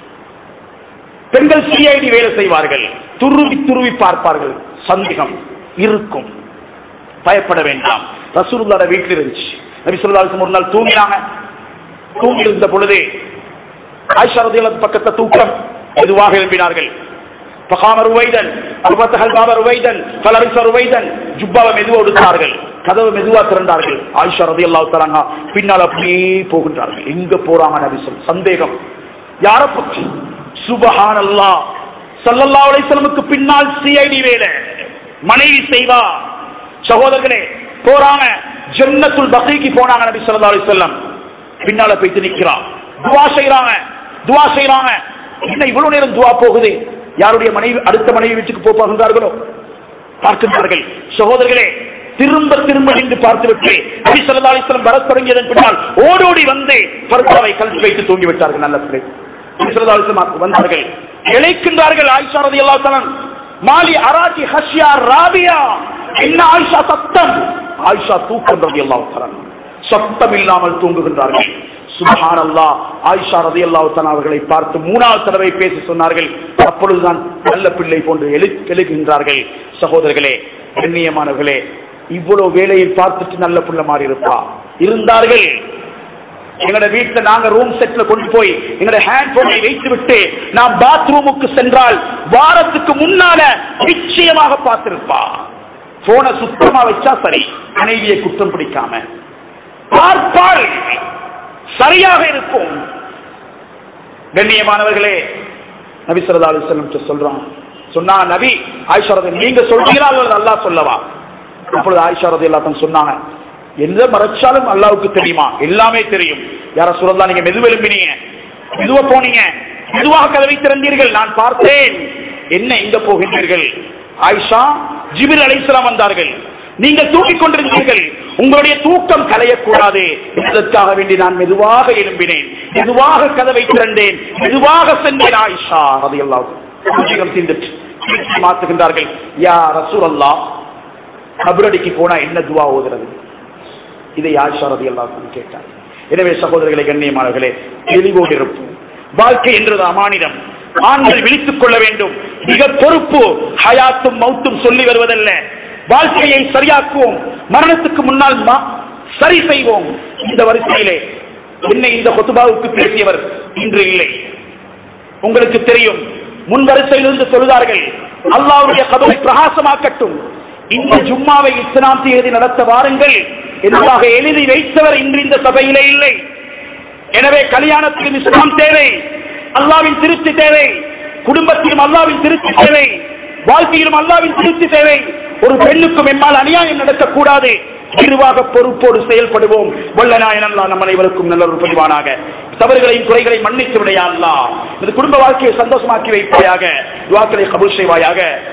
பெண்கள் சிஐடி வேலை செய்வார்கள் துருவி துருவி பார்ப்பார்கள் சந்தேகம் இருக்கும் பயப்பட வேண்டாம் ரசூலுல்லாட வீட்டில் இருந்துச்சு நபி சொல்லா ஒரு நாள் தூங்கினாங்க தூங்கி இருந்த பொழுது ஆயிஷா ரதியல்லாஹு பக்கத்தை தூக்கம் மெதுவாக எழுப்பினார்கள் فقام رويدا وفتح الباب رويدا فلبس رويدا ஜுப்பாவை மெதுவா எடுத்தார்கள் கதவு மெதுவா திறந்தார்கள் ஆயிஷா ரதியல்லாஹு தஆலா பின்னால் அப்படியே போகின்றார்கள் எங்க போறாங்க நபி சொல் சந்தேகம் யார பற்றி சுபஹானல்லாஹ் ஸல்லல்லாஹு அலைஹி வஸல்லமுக்கு பின்னால் சிஐடி வேலை மனைவி செய்வா சகோதரர்களே போறாங்க ஜன்னத்துல் பகீக்கு போனாங்க நபி ஸல்லல்லாஹு அலைஹி வஸல்லம் பின்னால போயிட்டு நிக்கிறான் துவா செய்றாங்க துவா செய்றாங்க என்ன இவ்வளவு நேரம் துவா போகுது யாருடைய மனைவி அடுத்த மனைவி வீட்டுக்கு போக போகின்றார்களோ பார்க்கின்றார்கள் சகோதரர்களே திரும்ப திரும்ப நின்று பார்த்துவிட்டு நபி ஸல்லல்லாஹு அலைஹி வஸல்லம் வரத் தொடங்கியதன் பின்னால் ஓடோடி வந்து பர்தாவை கழட்டி வைத்து தூங்கி விட்டார்கள் நல்ல பிள்ளை நபி ஸல்லல்லாஹு அலைஹி வஸல்லம் வந்தார்கள் இழைக்கின்றார்கள் ஆயிஷா ரலியல்லாஹு தஆலா மாலி அராஜி ஹஷ்யா ராபியா என்ன ஆயிஷா சத்தம் ஆயிஷா தூக்கம் ரலியல்லாஹு தஆலா சத்தம் இல்லாமல் தூங்குகின்றார்கள் சுபஹானல்லா ஆயிஷா ரலியல்லாஹு தஆலா அவர்களை பார்த்து மூணாவது தடவை பேசி சொன்னார்கள் அப்பொழுதுதான் நல்ல பிள்ளை போன்று எழு எழுகின்றார்கள் சகோதரர்களே கண்ணியமானவர்களே இவ்வளவு வேலையை பார்த்துட்டு நல்ல புள்ள மாறி இருப்பா இருந்தார்கள் எங்களோட வீட்டுல நாங்க ரூம் செட்ல கொண்டு போய் எங்களோட ஹேண்ட் போனை வைத்து விட்டு நாம் பாத்ரூமுக்கு சென்றால் வாரத்துக்கு முன்னால நிச்சயமாக பார்த்திருப்பா போனை சுத்தமா வச்சா சரி மனைவியை குற்றம் பிடிக்காம பார்ப்பாள் சரியாக இருக்கும் கண்ணியமானவர்களே நபி ஸல்லல்லாஹு அலைஹி வஸல்லம் சொல்றான் சொன்னா நபி ஆயிஷா ரதி நீங்க சொல்றீங்களா அல்லது அல்லாஹ் சொல்லவா அப்பொழுது ஆயிஷா ரதி அல்லாஹ் சொன்னாங்க எந்த மறைச்சாலும் அல்லாஹ்வுக்கு தெரியுமா எல்லாமே தெரியும் யார சொல்லலாம் நீங்க மெது எழும்பினீங்க மெதுவா போனீங்க மெதுவாக கதவை திறந்தீர்கள் நான் பார்த்தேன் என்ன எங்க போகின்றீர்கள் ஆயிஷா ஜிபிர் அலைஹிஸ்ஸலாம் வந்தார்கள் நீங்கள் தூங்கிக் கொண்டிருந்தீர்கள் உங்களுடைய தூக்கம் கலையக்கூடாது இதற்காக வேண்டி நான் மெதுவாக எழும்பினேன் மெதுவாக கதவை திறந்தேன் மெதுவாக சென்றேன் ஆயிஷா அது எல்லாம் கொஞ்சம் தீர்ந்துட்டு திருப்பி மாத்துகின்றார்கள் யா ரசூல் அல்லா கபரடிக்கு போனா என்ன துவா ஓதுறது இதை ஆயிஷா ரதி எல்லாம் கேட்டார் எனவே சகோதரர்களை கண்ணியமானவர்களே தெளிவோடு இருப்போம் வாழ்க்கை என்றது அமானிடம் ஆண்கள் விழித்துக் கொள்ள வேண்டும் மிக பொறுப்பு ஹயாத்தும் மௌத்தும் சொல்லி வருவதல்ல வாழ்க்கையை சரியாக்குவோம் மரணத்துக்கு முன்னால் மா- சரி செய்வோம் இந்த வரிசையிலே என்னை இந்த கொத்துபாவுக்கு பேசியவர் இன்று இல்லை உங்களுக்கு தெரியும் முன் வரிசையிலிருந்து சொல்லுதார்கள் அல்லாஹ்வுடைய கதவை பிரகாசமாக்கட்டும் இந்த ஜும்மாவை இஸ்லாம் தேதி நடத்த வாருங்கள் என்பதாக எழுதி வைத்தவர் இன்று இந்த சபையிலே இல்லை எனவே கல்யாணத்திலும் இஸ்லாம் தேவை அல்லாவின் திருப்தி தேவை குடும்பத்திலும் அல்லாவின் திருப்தி தேவை வாழ்க்கையிலும் அல்லாவின் திருப்தி தேவை ஒரு பெண்ணுக்கும் எம்மால் அநியாயம் நடக்கக்கூடாது நிர்வாக பொறுப்போடு செயல்படுவோம் வல்லநாயன் அல்லா நம் அனைவருக்கும் நல்ல ஒரு பதிவானாக தவறுகளையும் குறைகளை மன்னித்து விடையா அல்லா இந்த குடும்ப வாழ்க்கையை சந்தோஷமாக்கி வைப்பாயாக துவாக்களை கபூல் செய்வாயாக